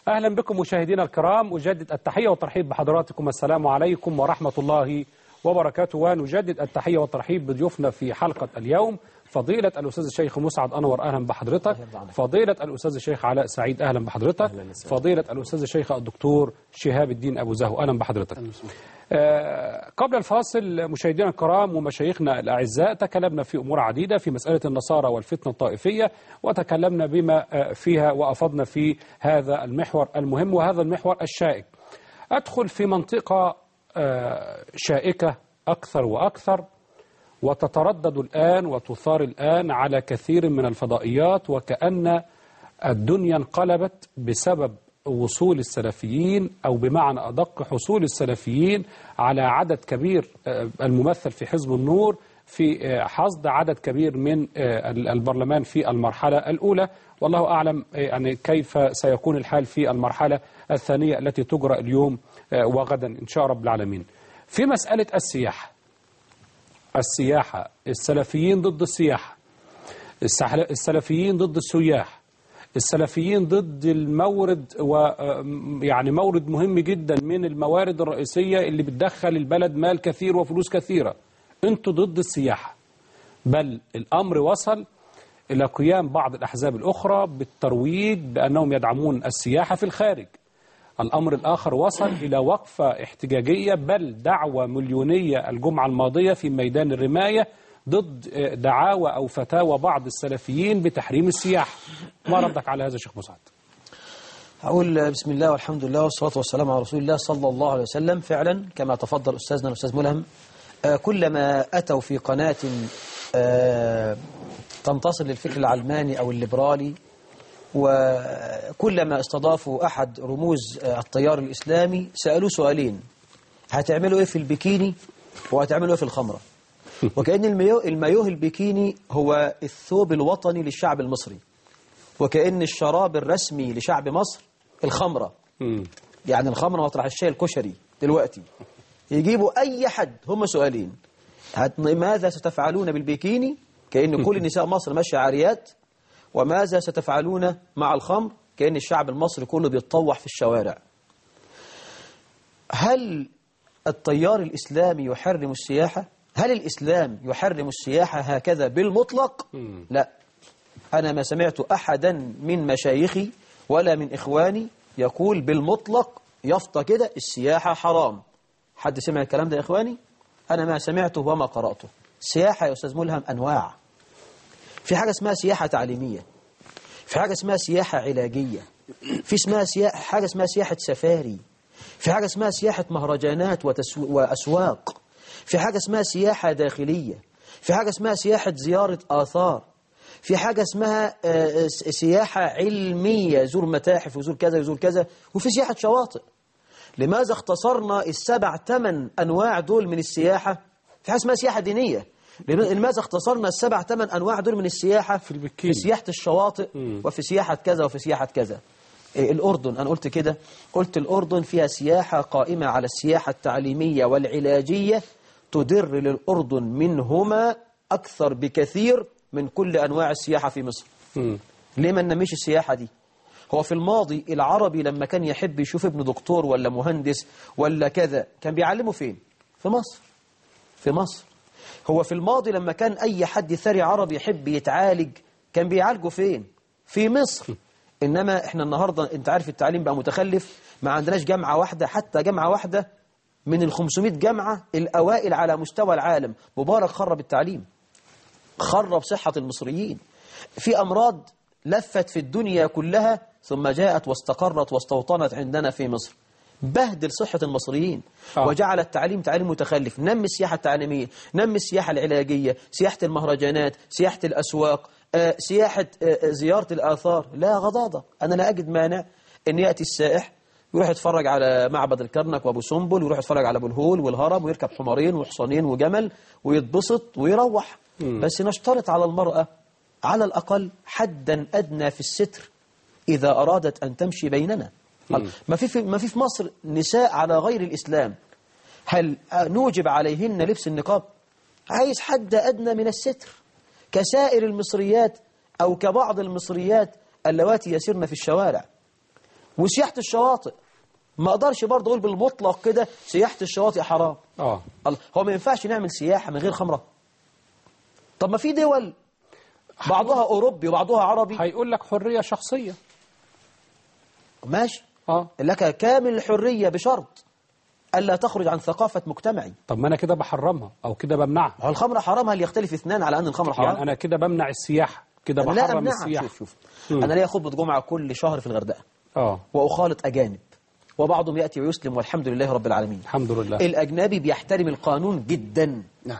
أهلا بكم مشاهدينا الكرام أجدد التحية والترحيب بحضراتكم السلام عليكم ورحمة الله وبركاته ونجدد التحية والترحيب بضيوفنا في حلقة اليوم فضيلة الأستاذ الشيخ مسعد أنور أهلا بحضرتك فضيلة الأستاذ الشيخ علاء سعيد أهلا بحضرتك فضيلة الأستاذ الشيخ الدكتور شهاب الدين أبو زهو أهلا بحضرتك آه، قبل الفاصل مشاهدينا الكرام ومشايخنا الأعزاء تكلمنا في أمور عديدة في مسألة النصارى والفتنة الطائفية وتكلمنا بما آه، فيها وأفضنا في هذا المحور المهم وهذا المحور الشائك أدخل في منطقة آه، شائكة أكثر وأكثر وتتردد الآن وتثار الآن على كثير من الفضائيات وكأن الدنيا انقلبت بسبب وصول السلفيين أو بمعنى أدق حصول السلفيين على عدد كبير آه، الممثل في حزب النور في آه، حصد عدد كبير من آه، البرلمان في المرحلة الأولى والله أعلم آه، يعني كيف سيكون الحال في المرحلة الثانية التي تجرى اليوم آه، وغدا إن شاء رب العالمين في مسألة السياحة السياحة السلفيين ضد السياحة السحل- السلفيين ضد السياح السلفيين ضد المورد ويعني مورد مهم جدا من الموارد الرئيسية اللي بتدخل البلد مال كثير وفلوس كثيرة انتوا ضد السياحة بل الأمر وصل إلى قيام بعض الأحزاب الأخرى بالترويج بأنهم يدعمون السياحة في الخارج الأمر الآخر وصل إلى وقفة احتجاجية بل دعوة مليونية الجمعة الماضية في ميدان الرماية ضد دعاوى أو فتاوى بعض السلفيين بتحريم السياحة ما ردك على هذا يا شيخ مسعد أقول بسم الله والحمد لله والصلاة والسلام على رسول الله صلى الله عليه وسلم فعلا كما تفضل أستاذنا الأستاذ ملهم آه، كلما أتوا في قناة آه، تنتصر للفكر العلماني أو الليبرالي وكلما استضافوا أحد رموز آه، التيار الإسلامي سألوه سؤالين هتعملوا إيه في البكيني وهتعملوا إيه في الخمرة وكأن المايو المايوه البكيني هو الثوب الوطني للشعب المصري وكأن الشراب الرسمي لشعب مصر الخمرة يعني الخمرة مطرح الشاي الكشري دلوقتي يجيبوا أي حد هم سؤالين هت- ماذا ستفعلون بالبيكيني كأن كل نساء مصر ماشية عاريات وماذا ستفعلون مع الخمر كأن الشعب المصري كله بيتطوح في الشوارع هل التيار الإسلامي يحرم السياحة؟ هل الإسلام يحرم السياحة هكذا بالمطلق؟ لا أنا ما سمعت أحدا من مشايخي ولا من إخواني يقول بالمطلق يفطى كده السياحة حرام حد سمع الكلام ده يا إخواني؟ أنا ما سمعته وما قرأته السياحة يا أستاذ ملهم أنواع في حاجة اسمها سياحة تعليمية في حاجة اسمها سياحة علاجية في اسمها سياحة حاجة اسمها سياحة سفاري في حاجة اسمها سياحة مهرجانات وتسو... وأسواق في حاجة اسمها سياحة داخلية في حاجة اسمها سياحة زيارة آثار في حاجة اسمها آه، س- سياحة علمية زور متاحف وزور كذا وزور كذا وفي سياحة شواطئ لماذا اختصرنا السبع ثمان أنواع دول من السياحة في حاجة اسمها سياحة دينية لم- لماذا اختصرنا السبع ثمان أنواع دول من السياحة في, البكيني. في سياحة الشواطئ وفي سياحة كذا وفي سياحة كذا إيه، الأردن أنا قلت كده قلت الأردن فيها سياحة قائمة على السياحة التعليمية والعلاجية تدر للأردن منهما أكثر بكثير من كل أنواع السياحة في مصر ليه ما ننميش السياحة دي هو في الماضي العربي لما كان يحب يشوف ابن دكتور ولا مهندس ولا كذا كان بيعلمه فين في مصر في مصر هو في الماضي لما كان أي حد ثري عربي يحب يتعالج كان بيعالجه فين في مصر إنما إحنا النهاردة أنت عارف التعليم بقى متخلف ما عندناش جامعة واحدة حتى جامعة واحدة من ال 500 جامعة الأوائل على مستوى العالم مبارك خرب التعليم خرب صحة المصريين في أمراض لفت في الدنيا كلها ثم جاءت واستقرت واستوطنت عندنا في مصر بهدل صحة المصريين آه. وجعل التعليم تعليم متخلف نمي السياحة التعليمية نمي السياحة العلاجية سياحة المهرجانات سياحة الأسواق آه، سياحة آه، زيارة الآثار لا غضاضة أنا لا أجد مانع أن يأتي السائح يروح يتفرج على معبد الكرنك وابو سمبل ويروح يتفرج على ابو الهول والهرم ويركب حمارين وحصانين وجمل ويتبسط ويروح بس نشترط على المرأة على الأقل حدا أدنى في الستر إذا أرادت أن تمشي بيننا ما في في ما في في مصر نساء على غير الإسلام هل نوجب عليهن لبس النقاب عايز حد أدنى من الستر كسائر المصريات أو كبعض المصريات اللواتي يسرن في الشوارع وسياحة الشواطئ ما اقدرش برضه اقول بالمطلق كده سياحة الشواطئ حرام اه الله هو ما ينفعش نعمل سياحة من غير خمرة طب ما في دول بعضها أوروبي وبعضها عربي هيقول لك حرية شخصية ماشي اه لك كامل الحرية بشرط ألا تخرج عن ثقافة مجتمعي طب ما انا كده بحرمها او كده بمنعها هو الخمر حرام هل يختلف اثنان على أن الخمر حرام يعني انا كده بمنع السياحة كده أنا لا بحرم أمنعها السياحة شوف شوف مم. أنا ليا خطبة جمعة كل شهر في الغردقة اه وأخالط أجانب وبعضهم يأتي ويسلم والحمد لله رب العالمين الحمد لله الأجنبي بيحترم القانون جدا نعم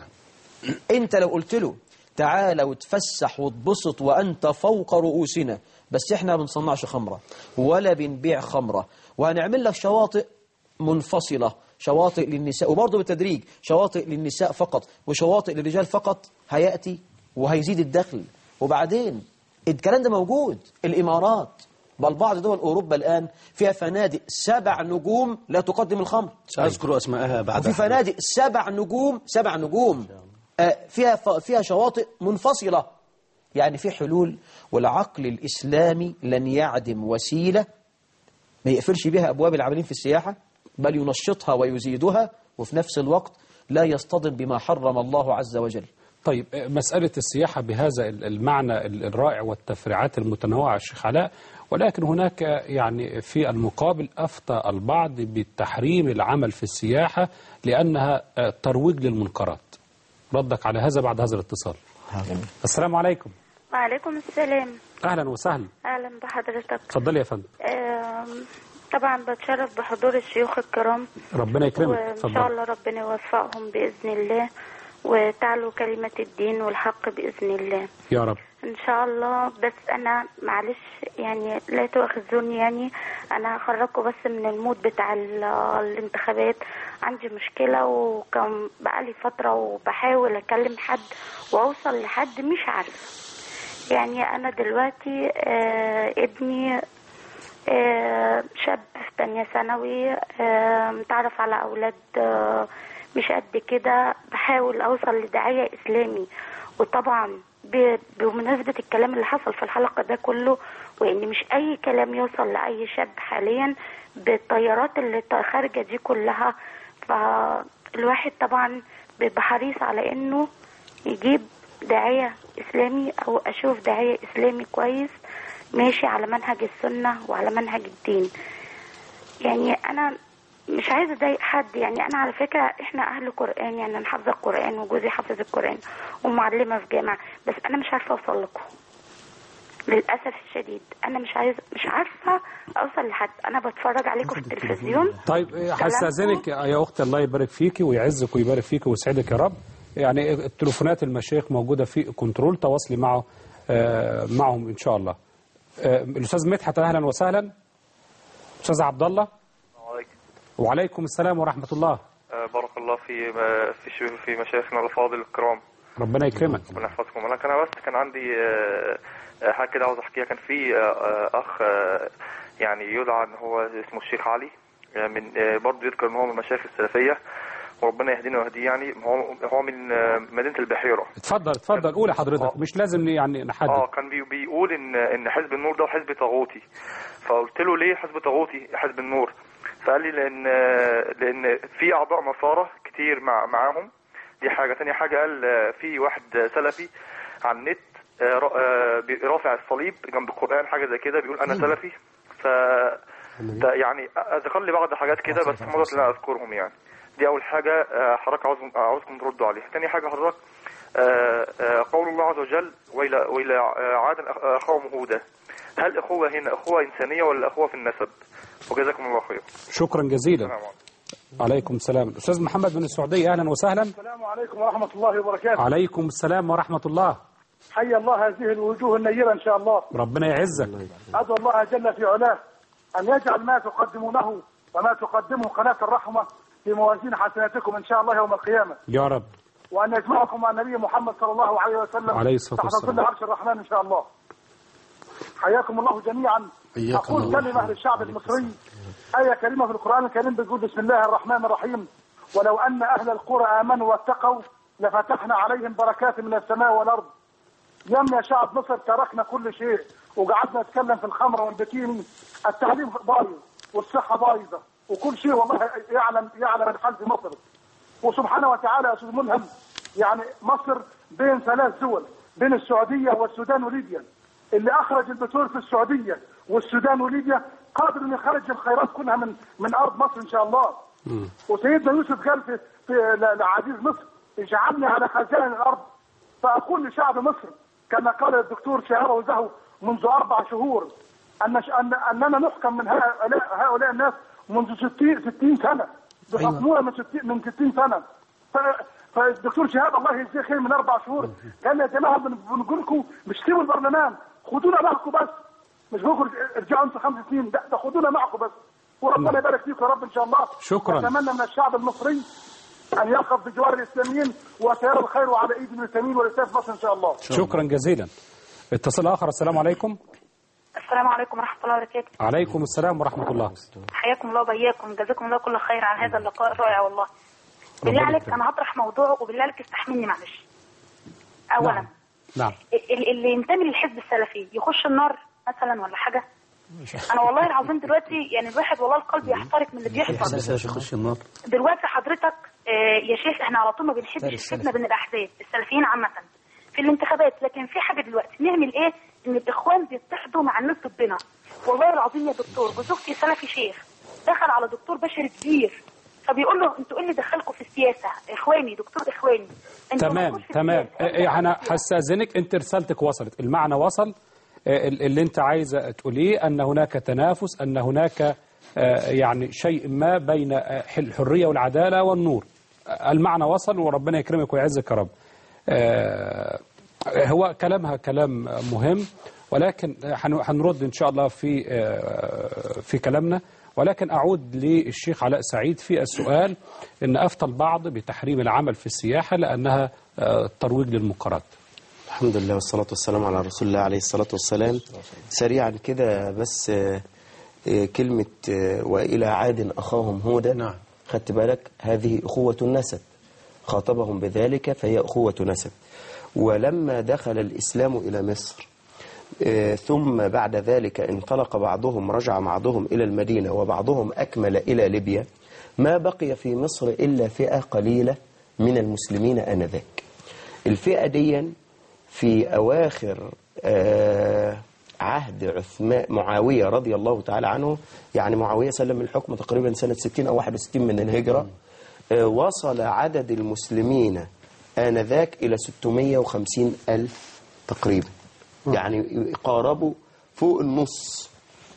أنت لو قلت له تعالى وتفسح وتبسط وأنت فوق رؤوسنا بس إحنا ما بنصنعش خمرة ولا بنبيع خمرة وهنعمل لك شواطئ منفصلة شواطئ للنساء وبرضه بالتدريج شواطئ للنساء فقط وشواطئ للرجال فقط هيأتي وهيزيد الدخل وبعدين الكلام ده موجود الإمارات بل بعض دول أوروبا الآن فيها فنادق سبع نجوم لا تقدم الخمر سأذكر أسماءها بعد وفي فنادق سبع نجوم سبع نجوم آه، فيها ف- فيها شواطئ منفصلة يعني في حلول والعقل الإسلامي لن يعدم وسيلة ما يقفلش بها أبواب العاملين في السياحة بل ينشطها ويزيدها وفي نفس الوقت لا يصطدم بما حرم الله عز وجل طيب آه، مسألة السياحة بهذا ال- المعنى ال- الرائع والتفريعات المتنوعة الشيخ علاء ولكن هناك يعني في المقابل أفتى البعض بالتحريم العمل في السياحة لأنها آه، ترويج للمنكرات ردك على هذا بعد هذا الاتصال السلام عليكم وعليكم السلام أهلا وسهلا اهلا بحضرتك اتفضلي يا فندم آم، طبعا بتشرف بحضور الشيوخ الكرام ربنا يكرمك وان شاء اتفضلي الله ربنا يوفقهم باذن الله وتعلو كلمة الدين والحق بإذن الله يا رب إن شاء الله بس أنا معلش يعني لا تؤاخذوني يعني أنا هخرجكم بس من المود بتاع ال- الانتخابات عندي مشكلة وكان بقالي فترة وبحاول أكلم حد وأوصل لحد مش عارفة يعني أنا دلوقتي آه ابني آه شاب في تانية ثانوي آه متعرف على أولاد آه مش قد كده بحاول أوصل لداعية إسلامي وطبعا ب- بمناسبة الكلام اللي حصل في الحلقة ده كله وإن مش أي كلام يوصل لأي شاب حاليا بالطيارات اللي ط- خارجة دي كلها فالواحد طبعا بيبقى حريص على إنه يجيب داعية إسلامي أو أشوف داعية إسلامي كويس ماشي على منهج السنة وعلى منهج الدين يعني أنا مش عايزة أضايق حد يعني أنا على فكرة إحنا أهل قرآن يعني أنا حافظة القرآن وجوزي حافظ القرآن ومعلمة في جامعة بس أنا مش عارفة أوصل لكم للأسف الشديد أنا مش عايزة مش عارفة أوصل لحد أنا بتفرج عليكم في التلفزيون طيب إيه، هستأذنك يا أختي الله يبارك فيكي ويعزك ويبارك فيكي ويسعدك يا رب يعني التليفونات المشايخ موجودة في كنترول تواصلي معه آه، معهم إن شاء الله آه، الأستاذ مدحت أهلا وسهلا أستاذ عبد الله عليكم. وعليكم السلام ورحمة الله آه، بارك الله في في شيوخ- في مشايخنا الافاضل الكرام ربنا يكرمك ربنا يحفظكم انا كان بس كان عندي آه، آه، حاجه كده عاوز احكيها كان في آه، آه، اخ آه، يعني يدعى ان هو اسمه الشيخ علي آه، من آه، برضه يذكر ان هو من المشايخ السلفيه وربنا يهدينا ويهديه يعني هو هو من آه، مدينه البحيره اتفضل اتفضل قول يا حضرتك مش لازم يعني اه نحدد كان بي بيقول ان ان حزب النور ده حزب طاغوتي فقلت له ليه حزب طاغوتي حزب النور فقال لي لان لان في اعضاء نصارى كتير مع معاهم دي حاجه تاني حاجه قال آه، في واحد سلفي على النت آه، را- آه، بي- رافع الصليب جنب القران حاجه زي كده بيقول انا سلفي ف ده يعني ذكر لي بعض حاجات كده بس ما قدرت ان أنا اذكرهم يعني دي اول حاجه آه، حضرتك عاوز عاوزكم تردوا عليها تاني حاجه حضرتك آه، آه، قول الله عز وجل وإلى وإلى آه، عاد أخ- أخاهم هودا هل أخوة هنا أخوة إنسانية ولا أخوة في النسب وجزاكم الله خير شكرا جزيلا السلام عليكم عليكم السلام الأستاذ محمد من السعودية أهلا وسهلا السلام عليكم ورحمة الله وبركاته عليكم السلام ورحمة الله حي الله هذه الوجوه النيرة إن شاء الله ربنا يعزك أدعو الله جل في علاه أن يجعل ما تقدمونه وما تقدمه قناة الرحمة في موازين حسناتكم إن شاء الله يوم القيامة يا رب وأن يجمعكم مع النبي محمد صلى الله عليه وسلم عليه الصلاة تحت والسلام. ظل عرش الرحمن إن شاء الله حياكم الله جميعا حياكم أقول الله. كلمة للشعب المصري آية كريمة في القرآن الكريم بتقول بسم الله الرحمن الرحيم ولو أن أهل القرى آمنوا واتقوا لفتحنا عليهم بركات من السماء والأرض يم يا شعب مصر تركنا كل شيء وقعدنا نتكلم في الخمره والبكيني التعليم بايظ والصحه بايظه وكل شيء والله يعلم يعلم الحال في مصر وسبحانه وتعالى يا استاذ ملهم يعني مصر بين ثلاث دول بين السعوديه والسودان وليبيا اللي اخرج البترول في السعوديه والسودان وليبيا قادر انه يخرج الخيرات كلها من من ارض مصر ان شاء الله وسيدنا يوسف قال في, في ل- لعزيز مصر اجعلني على خزائن الارض فاقول لشعب مصر كما قال الدكتور شهاب وزهو منذ اربع شهور ان ان اننا نحكم من هؤلاء هؤلاء الناس منذ 60 60 سنه بحكمونا من 60 من 60 سنه ف- فالدكتور شهاب الله يجزيه خير من اربع شهور قال يا جماعه بن- بنقول لكم مش سيبوا البرلمان خدونا معكم بس مش بقول ارجعوا انتم خمس سنين لا ده خدونا معكم بس وربنا يبارك فيكم يا رب ان شاء الله شكراً. اتمنى من الشعب المصري ان يرغب بجوار الاسلاميين وسيرى الخير على ايد المسلمين والاسلام في مصر ان شاء الله شكرا جزيلا اتصال آخر السلام عليكم السلام عليكم ورحمة الله وبركاته عليكم السلام ورحمة الله حياكم الله وبياكم جزاكم الله كل خير على هذا اللقاء الرائع والله بالله ربنا عليك يكرمك. أنا هطرح موضوع وبالله عليك استحملني معلش أولا نعم نعم ال- اللي ينتمي للحزب السلفي يخش النار مثلا ولا حاجة انا والله العظيم دلوقتي يعني الواحد والله القلب يحترق من اللي بيحصل بس يخش النار دلوقتي حضرتك آه، يا شيخ احنا على طول ما بنحبش الفتنه بين الاحزاب السلفيين عامه في الانتخابات لكن في حاجه دلوقتي نعمل ايه ان الاخوان بيتحدوا مع الناس ضدنا والله العظيم يا دكتور جوز اختي سلفي شيخ دخل على دكتور بشر كبير فبيقول له انتوا ايه اللي دخلكم في السياسه اخواني دكتور اخواني انتوا تمام مالكوش في تمام السياسة. إيه، إيه، انا هستاذنك انت رسالتك وصلت المعنى وصل إيه، ال- اللي انت عايزه تقوليه ان هناك تنافس ان هناك آه، يعني شيء ما بين آه، الحريه والعداله والنور آه، المعنى وصل وربنا يكرمك ويعزك يا رب آه، هو كلامها كلام مهم ولكن هن- هنرد ان شاء الله في آه، في كلامنا ولكن اعود للشيخ علاء سعيد في السؤال ان افتى البعض بتحريم العمل في السياحه لانها آه، ترويج للمنكرات الحمد لله والصلاة والسلام على رسول الله عليه الصلاة والسلام سريعا كده بس آه، آه، كلمة آه، وإلى عاد أخاهم هودا نعم. خدت بالك هذه أخوة النسب خاطبهم بذلك فهي أخوة نسب ولما دخل الإسلام إلى مصر آه، ثم بعد ذلك انطلق بعضهم رجع بعضهم إلى المدينة وبعضهم أكمل إلى ليبيا ما بقي في مصر إلا فئة قليلة من المسلمين آنذاك الفئة دي في أواخر آه، عهد عثمان معاوية رضي الله تعالى عنه يعني معاوية سلم الحكم تقريبا سنة 60 أو 61 من الهجرة آه، وصل عدد المسلمين آنذاك إلى 650 ألف تقريبا يعني قاربوا فوق النص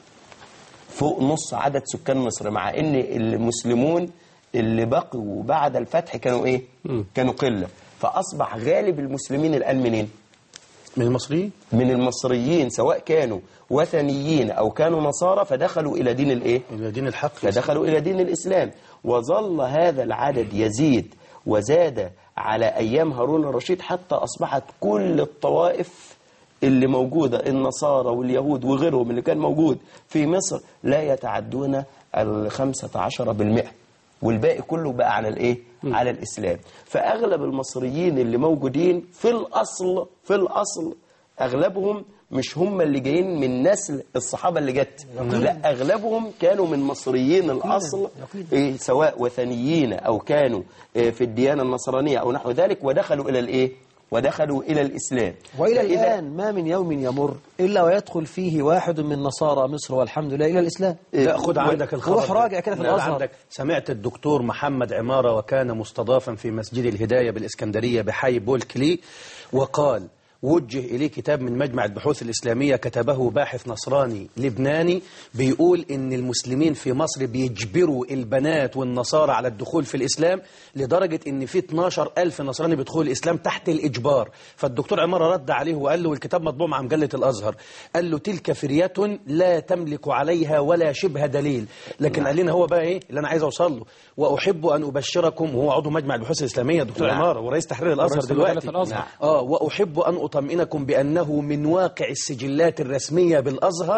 فوق نص عدد سكان مصر مع ان المسلمون اللي بقوا بعد الفتح كانوا ايه كانوا قلة فاصبح غالب المسلمين الان منين من المصريين من المصريين سواء كانوا وثنيين او كانوا نصارى فدخلوا الى دين الايه إلى دين الحق فدخلوا إلى دين الإسلام وظل هذا العدد يزيد وزاد على أيام هارون الرشيد حتى أصبحت كل الطوائف اللي موجودة النصارى واليهود وغيرهم اللي كان موجود في مصر لا يتعدون الخمسة عشر بالمئة والباقي كله بقى على الايه على الاسلام فاغلب المصريين اللي موجودين في الاصل في الاصل اغلبهم مش هم اللي جايين من نسل الصحابه اللي جت لا اغلبهم كانوا من مصريين الاصل إيه سواء وثنيين او كانوا إيه في الديانه النصرانيه او نحو ذلك ودخلوا الى الايه ودخلوا الى الاسلام وإلى فإذا- الآن ما من يوم يمر إلا ويدخل فيه واحد من نصارى مصر والحمد لله إلى الإسلام لا خد عندك الخبر روح ده. راجع كده في لا، الأزهر. عندك سمعت الدكتور محمد عمارة وكان مستضافا في مسجد الهداية بالإسكندرية بحي بولكلي وقال وجه إليه كتاب من مجمع البحوث الإسلامية كتبه باحث نصراني لبناني بيقول إن المسلمين في مصر بيجبروا البنات والنصارى على الدخول في الإسلام لدرجة إن في 12 ألف نصراني بيدخلوا الإسلام تحت الإجبار فالدكتور عمارة رد عليه وقال له الكتاب مطبوع مع مجلة الأزهر قال له تلك فرية لا تملك عليها ولا شبه دليل لكن قال لنا هو بقى إيه اللي أنا عايز أوصل له وأحب أن أبشركم وهو عضو مجمع البحوث الإسلامية دكتور نعم. عمارة ورئيس تحرير الأزهر ورئيس دلوقتي مجلة الأزهر. نعم. آه وأحب أن أطمئنكم بأنه من واقع السجلات الرسمية بالأزهر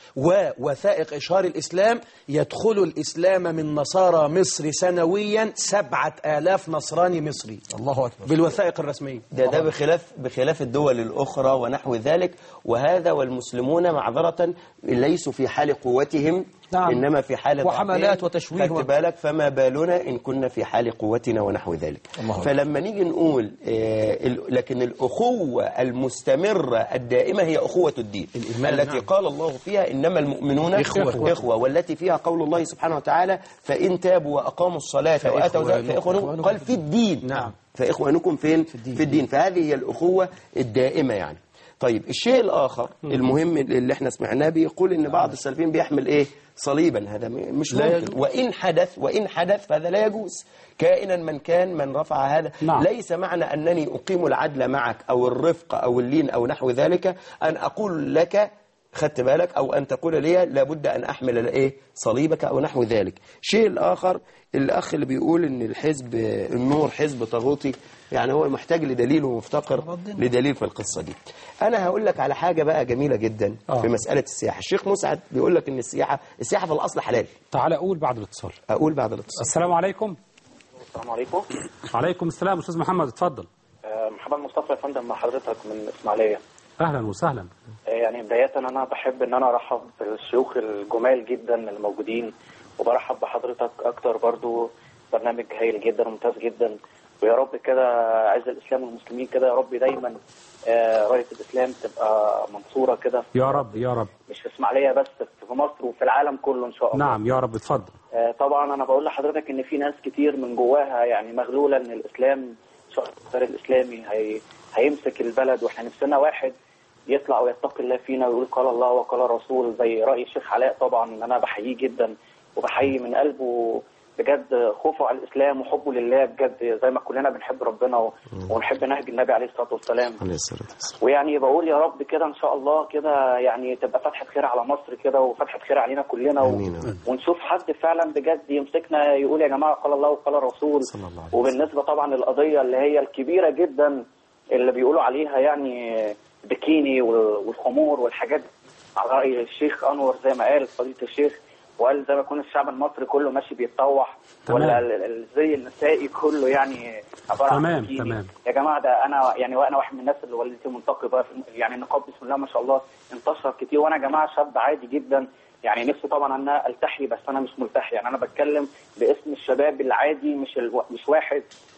ووثائق إشهار الإسلام يدخل الإسلام من نصارى مصر سنويا سبعة آلاف نصراني مصري الله أكبر بالوثائق الرسمية ده ده بخلاف بخلاف الدول الأخرى ونحو ذلك وهذا والمسلمون معذرة ليسوا في حال قوتهم نعم. إنما في حال وحملات ضعفهم. وتشويه خدت بالك فما بالنا إن كنا في حال قوتنا ونحو ذلك الله فلما نيجي نقول آه، ال- لكن الأخوة المستمرة الدائمة هي أخوة الدين الإيمان، التي نعم. قال الله فيها إنما المؤمنون إخوة. إخوة والتي فيها قول الله سبحانه وتعالى فإن تابوا وأقاموا الصلاة وآتوا الزكاة فإخوانكم- فإخوانكم قال في الدين نعم. فإخوانكم فين في الدين, في الدين. فهذه هي الأخوة الدائمة يعني طيب الشيء الآخر المهم اللي احنا سمعناه بيقول إن بعض السلفيين بيحمل إيه صليبا هذا م- مش لا ممكن يجوز. وإن حدث وإن حدث فهذا لا يجوز كائنا من كان من رفع هذا نعم. ليس معنى أنني أقيم العدل معك أو الرفق أو اللين أو نحو ذلك أن أقول لك خدت بالك أو أن تقول لي لابد أن أحمل الإيه صليبك أو نحو ذلك الشيء الآخر الأخ اللي بيقول إن الحزب النور حزب طاغوتي يعني هو محتاج لدليل ومفتقر لدليل في القصة دي أنا هقول لك على حاجة بقى جميلة جدا آه. في مسألة السياحة الشيخ مسعد بيقول لك إن السياحة السياحة في الأصل حلال تعال أقول بعد الاتصال أقول بعد الاتصال السلام عليكم السلام عليكم عليكم السلام أستاذ محمد اتفضل آه، محمد مصطفى يا فندم مع حضرتك من اسماعيليه أهلا وسهلا آه، يعني بدايه انا بحب ان انا ارحب بالشيوخ الجمال جدا الموجودين وبرحب بحضرتك اكتر برضو برنامج هايل جدا وممتاز جدا ويا رب كده عز الاسلام والمسلمين كده يا رب دايما آه، رايه الاسلام تبقى منصوره كده في- يا رب يا رب مش في اسماعيليه بس في مصر وفي العالم كله ان شاء الله نعم يا رب اتفضل آه، طبعا انا بقول لحضرتك ان في ناس كتير من جواها يعني مغلوله ان الاسلام شخص الاسلامي هي هيمسك البلد واحنا نفسنا واحد يطلع ويتقي الله فينا ويقول قال الله وقال الرسول زي راي الشيخ علاء طبعا ان انا بحييه جدا وبحيي من قلبه بجد خوفه على الاسلام وحبه لله بجد زي ما كلنا بنحب ربنا و- ونحب نهج النبي عليه الصلاه والسلام عليه الصلاة والسلام ويعني بقول يا رب كده ان شاء الله كده يعني تبقى فتحه خير على مصر كده وفتحه خير علينا كلنا و... آمين. ونشوف حد فعلا بجد يمسكنا يقول يا جماعه قال الله وقال الرسول صلى الله عليه وبالنسبه طبعا للقضيه اللي هي الكبيره جدا اللي بيقولوا عليها يعني بكيني وال- والخمور والحاجات دي. على راي الشيخ انور زي ما قال فضيله الشيخ وقال زي ما يكون الشعب المصري كله ماشي بيتطوح تمام. ولا ال- ال- الزي النسائي كله يعني عباره عن تمام، بكيني. تمام. يا جماعه ده انا يعني وانا واحد من الناس اللي والدتي منتقبه في الم- يعني النقاب بسم الله ما شاء الله انتشر كتير وانا يا جماعه شاب عادي جدا يعني نفسي طبعا ان انا التحي بس انا مش ملتحي يعني انا بتكلم باسم الشباب العادي مش الو... مش واحد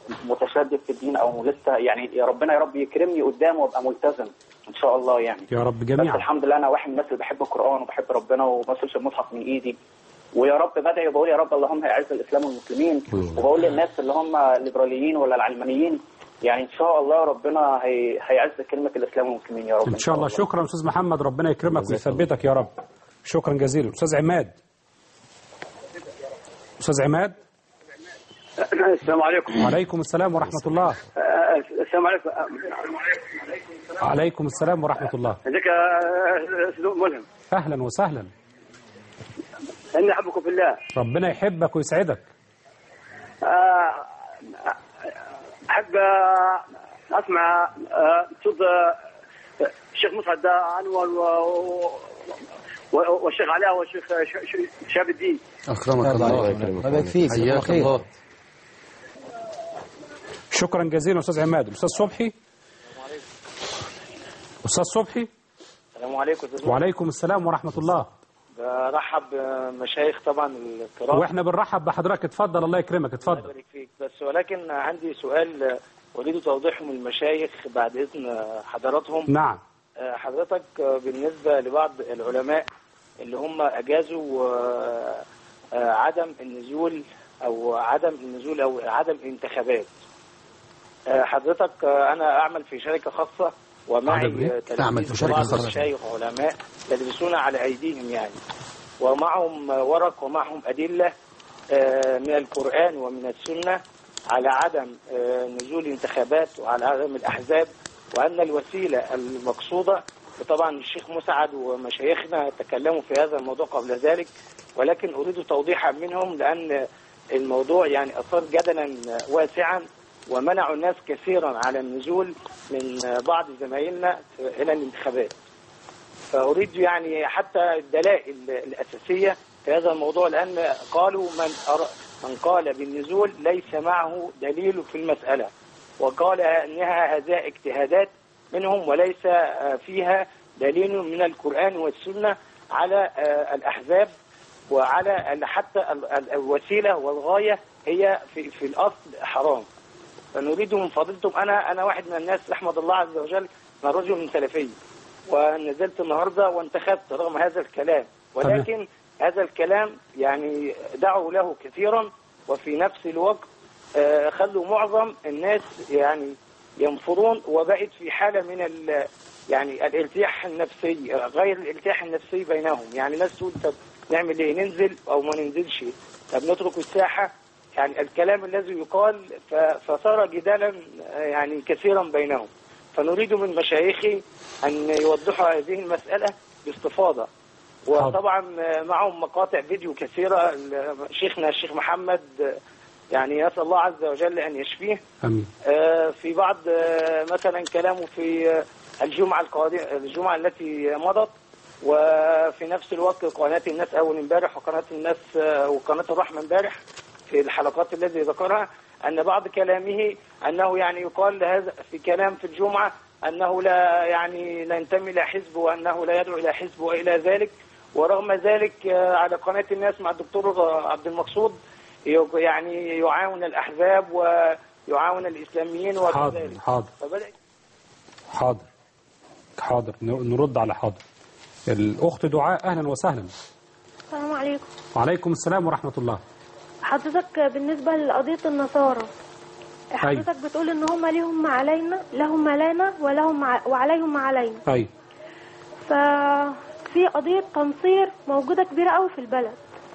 متشدد في الدين او لسه يعني يا ربنا يا رب يكرمني قدامه وابقى ملتزم ان شاء الله يعني يا رب بس جميعا الحمد لله انا واحد من الناس اللي بحب القران وبحب ربنا وما بسيبش المصحف من ايدي ويا رب بدعي وبقول يا رب اللهم اعز الاسلام والمسلمين وبقول للناس اللي هم الليبراليين ولا العلمانيين يعني ان شاء الله ربنا هي... هيعز كلمه الاسلام والمسلمين يا رب إن شاء الله شكرا أستاذ محمد ربنا يكرمك ويثبتك يا رب شكرا جزيلا أستاذ عماد أستاذ عماد السلام عليكم وعليكم السلام ورحمة الله السلام عليكم وعليكم السلام ورحمة الله ازيك يا استاذ ملهم أهلا وسهلا اني احبكم في الله ربنا يحبك ويسعدك آه، احب آه، اسمع آه، صوت آه، الشيخ مسعد انور و- و- والشيخ علاء والشيخ ش- ش- شهاب الدين أكرمك الله الله يكرمك. الله يكفيك جزاك الله حياك خير الله شكرا جزيلا أستاذ عماد الأستاذ صبحي أستاذ صبحي السلام عليكم استاذ وعليكم السلام ورحمة الله برحب بمشايخ طبعا الكرام واحنا بنرحب بحضرتك اتفضل الله يكرمك اتفضل يبارك فيك بس ولكن عندي سؤال اريد توضيحه من المشايخ بعد اذن حضراتهم نعم آه، حضرتك آه، بالنسبة لبعض العلماء اللي هم أجازوا آه، آه، عدم النزول أو عدم النزول أو عدم الانتخابات آه، حضرتك آه، أنا أعمل في شركة خاصة ومعي عدم إيه؟ آه، تلاميذ تعمل في شركة بعض خاصة. المشايخ وعلماء يدرسون على أيديهم يعني ومعهم آه، ورق ومعهم أدلة آه، من القرآن ومن السنة على عدم آه، نزول انتخابات وعلى عدم الأحزاب وأن الوسيلة المقصودة وطبعا الشيخ مسعد ومشايخنا تكلموا في هذا الموضوع قبل ذلك ولكن أريد توضيحا منهم لأن الموضوع يعني أثار جدلا واسعا ومنعوا الناس كثيرا على النزول من بعض زمايلنا إلى الانتخابات فأريد يعني حتى الدلائل الأساسية في هذا الموضوع لأن قالوا من أر... من قال بالنزول ليس معه دليل في المسألة وقال أنها هذا اجتهادات منهم وليس آه، فيها دليل من القرآن والسنة على آه، الأحزاب وعلى ال- حتى ال- ال- الوسيلة والغاية هي في, في الأصل حرام فنريد من فضيلتكم أنا أنا واحد من الناس أحمد الله عز وجل أنا رجل من سلفي ونزلت النهارده وانتخبت رغم هذا الكلام ولكن هذا الكلام يعني دعوا له كثيرا وفي نفس الوقت آه، خلوا معظم الناس يعني ينفرون وبقت في حالة من ال يعني الارتياح النفسي غير الارتياح النفسي بينهم يعني ناس تقول طب نعمل ايه ننزل او ما ننزلش طب نترك الساحة يعني الكلام الذي يقال ف- فصار جدالا آه، يعني كثيرا بينهم فنريد من مشايخي أن يوضحوا هذه المسألة باستفاضة وطبعا معهم مقاطع فيديو كثيرة شيخنا الشيخ محمد يعني أسأل الله عز وجل أن يشفيه امين آه، في بعض آه، مثلا كلامه في آه، الجمعة القادمة الجمعة التي مضت وفي نفس الوقت قناة الناس أول امبارح وقناة الناس آه، وقناة الرحمة امبارح في الحلقات التي ذكرها أن بعض كلامه أنه يعني يقال هذا في كلام في الجمعة أنه لا يعني لا ينتمي إلى حزب وأنه لا يدعو إلى حزب وإلى ذلك ورغم ذلك آه، على قناة الناس مع الدكتور آه، عبد المقصود يق- يعني يعاون الأحزاب ويعاون الإسلاميين حاضر وكذلك حاضر فبدأ حاضر حاضر ن- نرد على حاضر الأخت دعاء أهلا وسهلا السلام عليكم وعليكم السلام ورحمة الله حضرتك بالنسبة لقضية النصارى حضرتك بتقول ان هم ليهم ما علينا لهم ما لنا ولهم مع وعليهم ما علينا أي ففي قضية تنصير موجودة كبيرة قوي في البلد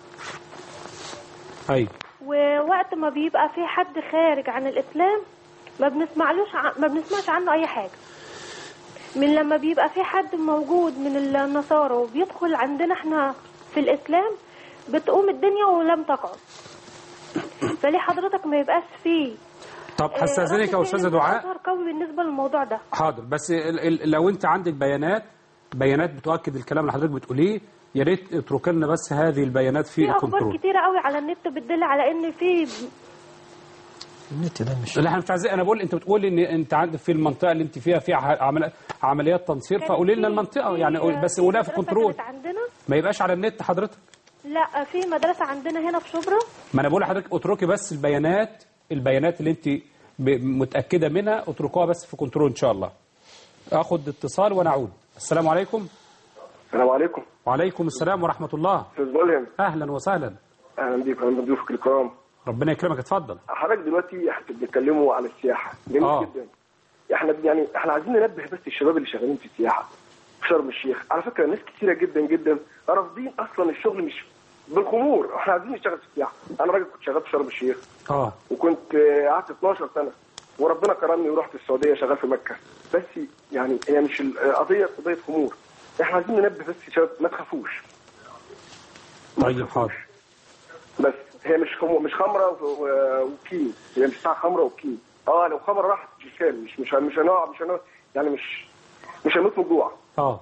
أي ووقت ما بيبقى في حد خارج عن الإسلام ما بنسمعلوش ع... ما بنسمعش عنه أي حاجة من لما بيبقى في حد موجود من النصارى وبيدخل عندنا احنا في الإسلام بتقوم الدنيا ولم تقعد فليه حضرتك ما يبقاش فيه طب آه، هستأذنك يا رد أستاذة فعل دعاء أثر قوي بالنسبة للموضوع ده حاضر بس ال ال لو أنت عندك بيانات بيانات بتؤكد الكلام اللي حضرتك بتقوليه يا ريت اترك لنا بس هذه البيانات في في اخبار الكنترول كتيره قوي على النت بتدل على ان في النت ده مش لا احنا مش عايزين انا بقول انت بتقول ان انت عندك في المنطقه اللي انت فيها فيها عمل عمليات تنصير كان فقولي لنا في- المنطقه في- يعني بس في قولها في مدرسة كنترول كانت عندنا ما يبقاش على النت حضرتك لا في مدرسه عندنا هنا في شبرا ما انا بقول لحضرتك اتركي بس البيانات البيانات اللي انت ب- متاكده منها اتركوها بس في كنترول ان شاء الله اخد اتصال ونعود السلام عليكم السلام عليكم وعليكم السلام ورحمه الله استاذ ملهم اهلا وسهلا اهلا بيك اهلا بضيوفك الكرام ربنا يكرمك اتفضل حضرتك دلوقتي احنا بنتكلموا على السياحه جميل آه. جدا احنا يعني احنا عايزين ننبه بس الشباب اللي شغالين في السياحه في شرم الشيخ على فكره ناس كتيره جدا جدا رافضين اصلا الشغل مش بالخمور احنا عايزين نشتغل في السياحه انا راجل كنت شغال في شرم الشيخ اه وكنت آه، قعدت 12 سنه وربنا كرمني ورحت السعوديه شغال في مكه بس يعني هي مش القضيه قضيه خمور احنا عايزين ننبه بس الشباب ما تخافوش طيب حاضر بس هي مش خمر مش خمره و- و- وكين هي مش ساعه خمره وكين اه لو خمره راحت مش كان مش مش مش هنقع مش هنقع يعني مش مش هنموت من الجوع اه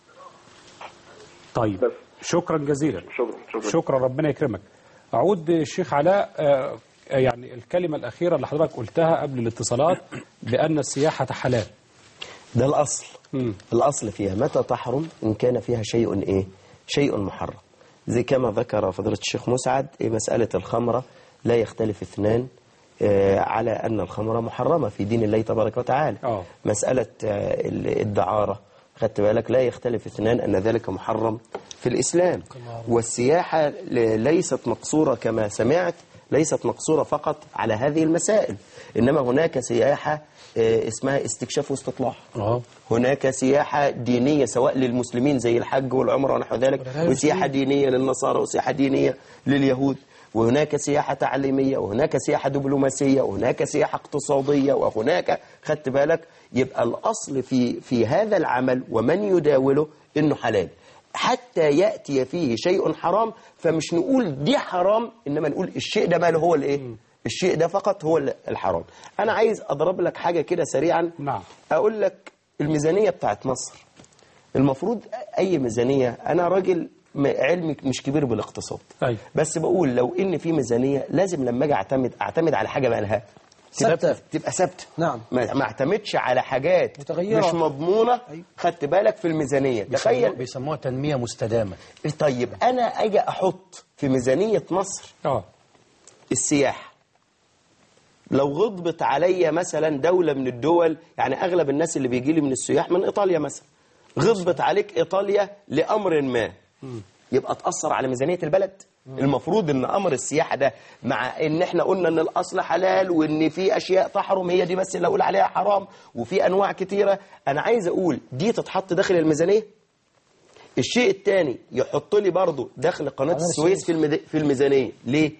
طيب شكرا جزيلا شكرا شكرا شكرا ربنا يكرمك أعود الشيخ علاء آه، يعني الكلمة الأخيرة اللي حضرتك قلتها قبل الاتصالات بأن السياحة حلال ده الأصل الأصل فيها متى تحرم إن كان فيها شيء إيه شيء محرم زي كما ذكر فضيلة الشيخ مسعد إيه مسألة الخمرة لا يختلف اثنان آه، على أن الخمرة محرمة في دين الله تبارك وتعالى آه. مسألة آه، الدعارة خدت بالك لا يختلف اثنان أن ذلك محرم في الإسلام والسياحة ل- ليست مقصورة كما سمعت ليست مقصورة فقط على هذه المسائل إنما هناك سياحة آه، اسمها استكشاف واستطلاع هناك سياحة دينية سواء للمسلمين زي الحج والعمرة ونحو ذلك وسياحة دينية للنصارى وسياحة دينية لليهود وهناك سياحة تعليمية وهناك سياحة دبلوماسية وهناك سياحة اقتصادية وهناك خدت بالك يبقى الأصل في في هذا العمل ومن يداوله إنه حلال حتى يأتي فيه شيء حرام فمش نقول دي حرام إنما نقول الشيء ده ماله هو الإيه الشيء ده فقط هو الحرام أنا عايز أضرب لك حاجة كده سريعا نعم أقول لك الميزانية بتاعت مصر المفروض اي ميزانيه انا راجل م- علمي مش كبير بالاقتصاد أيوة. بس بقول لو ان في ميزانيه لازم لما اجي اعتمد اعتمد على حاجه مالها ثابتة. تبقى ثابته نعم. ما ما اعتمدش على حاجات متغيرة. مش مضمونه خدت بالك في الميزانيه بيسموها, تخيل بيسموها تنمية مستدامة طيب انا اجي احط في ميزانيه مصر اه السياحه لو غضبت عليا مثلا دولة من الدول يعني أغلب الناس اللي بيجي لي من السياح من إيطاليا مثلا غضبت عليك إيطاليا لأمر ما يبقى تأثر على ميزانية البلد المفروض ان امر السياحه ده مع ان احنا قلنا ان الاصل حلال وان في اشياء تحرم هي دي بس اللي اقول عليها حرام وفي انواع كتيره انا عايز اقول دي تتحط داخل الميزانيه الشيء الثاني يحط لي برضه دخل قناه قناة السويس في المد... في الميزانيه ليه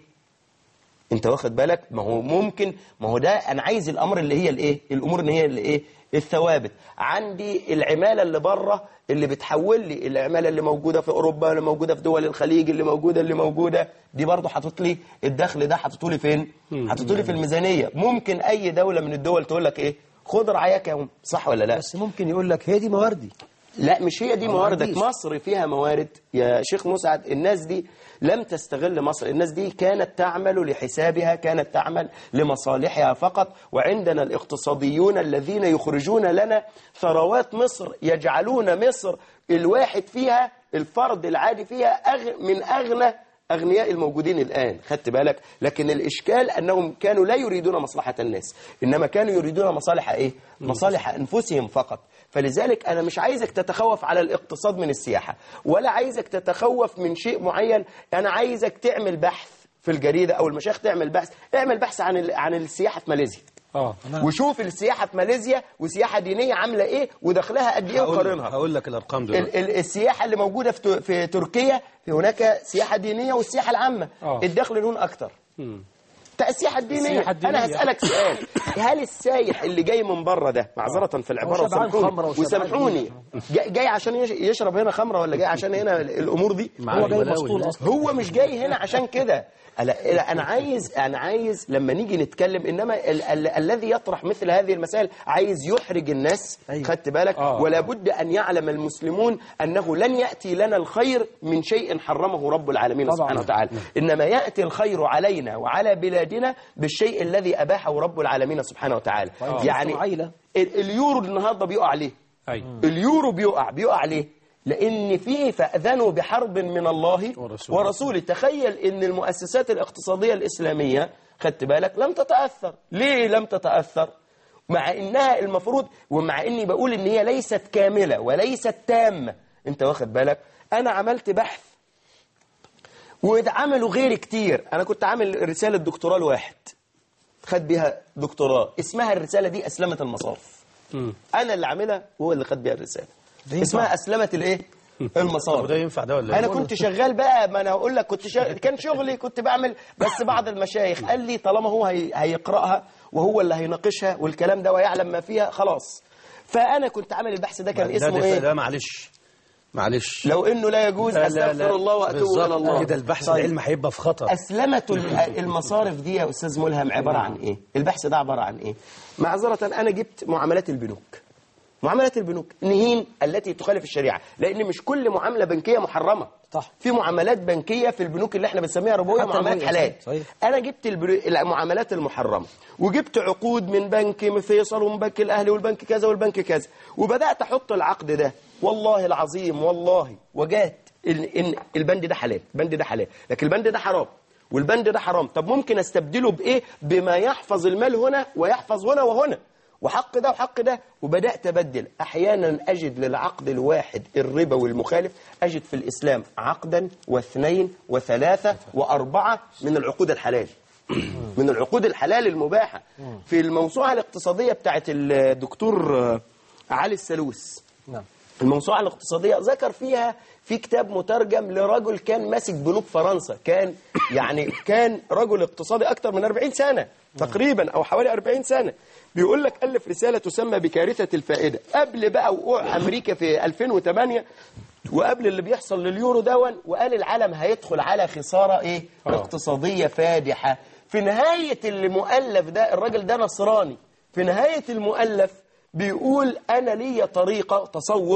انت واخد بالك ما هو ممكن ما هو ده انا عايز الامر اللي هي الايه الامور اللي هي اللي ايه الثوابت عندي العماله اللي بره اللي بتحول لي العماله اللي موجوده في اوروبا اللي موجوده في دول الخليج اللي موجوده اللي موجوده دي برضه حاطط لي الدخل ده حاطط لي فين حاطط لي في الميزانيه ممكن اي دوله من الدول تقول لك ايه خد رعاياك يا أم. صح ولا لا بس ممكن يقول لك هي دي مواردي لا مش هي دي ما مواردك عنديش. مصر فيها موارد يا شيخ مسعد الناس دي لم تستغل مصر الناس دي كانت تعمل لحسابها كانت تعمل لمصالحها فقط وعندنا الاقتصاديون الذين يخرجون لنا ثروات مصر يجعلون مصر الواحد فيها الفرد العادي فيها أغ من أغنى أغنياء الموجودين الآن خدت بالك لكن الإشكال أنهم كانوا لا يريدون مصلحة الناس إنما كانوا يريدون مصالح إيه مصالح أنفسهم فقط فلذلك أنا مش عايزك تتخوف على الاقتصاد من السياحة ولا عايزك تتخوف من شيء معين أنا عايزك تعمل بحث في الجريدة أو المشايخ تعمل بحث اعمل بحث عن ال- عن السياحة في ماليزيا اه وشوف السياحة في ماليزيا وسياحة دينية عاملة إيه ودخلها قد إيه هقول, وقارنها هقول لك الأرقام ال- دلوقتي ال- السياحة اللي موجودة في ت- في تركيا في هناك سياحة دينية والسياحة العامة آه. الدخل لون أكتر تا- السياحة الدينية. السياحة الدينية. أنا هسألك سؤال هل السايح اللي جاي من بره ده معذرة في العبارة هو شبعان وسامحوني- خمرة وشبعان وسامحوني جاي جاي عشان يش- يشرب هنا خمرة ولا جاي عشان هنا ال- الأمور دي مع هو جاي الولاوي مسطول ده. اصلا هو مش جاي هنا عشان كده لا لا، انا عايز انا عايز لما نيجي نتكلم انما ال ال الذي يطرح مثل هذه المسائل عايز يحرج الناس أيوة. خدت بالك آه. ولا بد ان يعلم المسلمون انه لن ياتي لنا الخير من شيء حرمه رب العالمين طبعاً. سبحانه وتعالى انما ياتي الخير علينا وعلى بلادنا بالشيء الذي اباحه رب العالمين سبحانه وتعالى طيب. يعني عيلة. ال- اليورو النهارده بيقع ليه ايوه اليورو بيقع بيقع ليه لان فيه فاذنوا بحرب من الله ورسوله. ورسوله تخيل ان المؤسسات الاقتصاديه الاسلاميه خدت بالك لم تتاثر ليه لم تتاثر مع انها المفروض ومع اني بقول ان هي ليست كامله وليست تامه انت واخد بالك انا عملت بحث وعملوا غيري كتير انا كنت عامل رساله دكتوراه لواحد خد بيها دكتوراه اسمها الرساله دي اسلمه المصارف انا اللي عاملها وهو اللي خد بيها الرساله ينفع. اسمها اسلمه الايه المصارف طب ده ينفع ده ولا انا إيه؟ كنت شغال بقى ما انا هقول لك كنت شغال كان شغلي كنت بعمل بس بعض المشايخ قال لي طالما هو هي... هيقراها وهو اللي هيناقشها والكلام ده ويعلم ما فيها خلاص فانا كنت عامل البحث ده كان ده- اسمه ده, ايه ده معلش معلش لو انه لا يجوز لا- لا- استغفر لا. الله واتوب بالظبط الى الله كده البحث طيب. العلمي هيبقى في خطر أسلمة ال- المصارف دي يا أستاذ ملهم عبارة عن إيه؟ البحث ده عبارة عن إيه؟ معذرة أنا جبت معاملات البنوك معاملات البنوك نهين التي تخالف الشريعة لأن مش كل معاملة بنكية محرمة صح. في معاملات بنكية في البنوك اللي احنا بنسميها ربوية حتى معاملات الربوية، حلال صحيح. أنا جبت البر- المعاملات المحرمة وجبت عقود من بنك فيصل ومن بنك الأهلي والبنك كذا والبنك كذا وبدأت أحط العقد ده والله العظيم والله وجات إن إن البند ده حلال البند ده حلال لكن البند ده حرام والبند ده حرام طب ممكن استبدله بايه بما يحفظ المال هنا ويحفظ هنا وهنا وحق ده وحق ده وبدات ابدل احيانا اجد للعقد الواحد الربوي المخالف اجد في الاسلام عقدا واثنين وثلاثه واربعه من العقود الحلال من العقود الحلال المباحه في الموسوعه الاقتصاديه بتاعت الدكتور آه، علي السلوس نعم الموسوعة الاقتصادية ذكر فيها في كتاب مترجم لرجل كان ماسك بنوك فرنسا كان يعني كان رجل اقتصادي أكثر من 40 سنة تقريبا أو حوالي 40 سنة بيقول لك ألف رسالة تسمى بكارثة الفائدة قبل بقى وقوع أمريكا في 2008 وقبل اللي بيحصل لليورو دون وقال العالم هيدخل على خسارة إيه آه. اقتصادية فادحة في نهاية المؤلف ده الراجل ده نصراني في نهاية المؤلف بيقول أنا لي طريقة تصور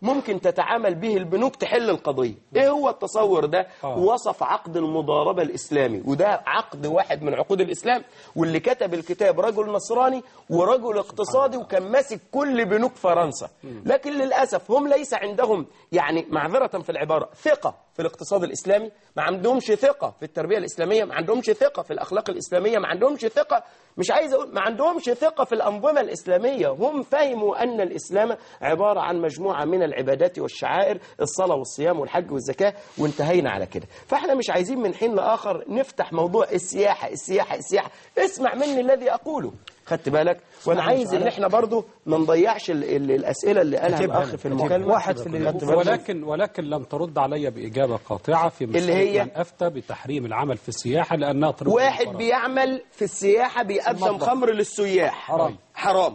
ممكن تتعامل به البنوك تحل القضية ايه هو التصور ده آه. وصف عقد المضاربة الإسلامي وده عقد واحد من عقود الإسلام واللي كتب الكتاب رجل نصراني ورجل اقتصادي وكان ماسك كل بنوك فرنسا لكن للأسف هم ليس عندهم يعني معذرة في العبارة ثقة في الاقتصاد الإسلامي ما عندهمش ثقة في التربية الإسلامية ما عندهمش ثقة في الأخلاق الإسلامية ما عندهمش ثقة مش عايز أقول ما عندهمش ثقة في الأنظمة الإسلامية هم فهموا أن الإسلام عبارة عن مجموعة من العبادات والشعائر الصلاة والصيام والحج والزكاة وانتهينا على كده فاحنا مش عايزين من حين لآخر نفتح موضوع السياحة السياحة السياحة اسمع مني الذي أقوله خدت بالك وانا عايز ان احنا برضو ما نضيعش ال- ال- الاسئله اللي قالها كاتبها الاخ أنا، في كاتبها. المكالمه واحد في اللي خدت بالك؟ ولكن ولكن لم ترد علي بإجابة قاطعة في مسألة اللي هي؟ من أفتى بتحريم العمل في السياحة لأنها طريق واحد للفقراء. بيعمل في السياحة بيقدم المطبخ. خمر للسياح حرام. حرام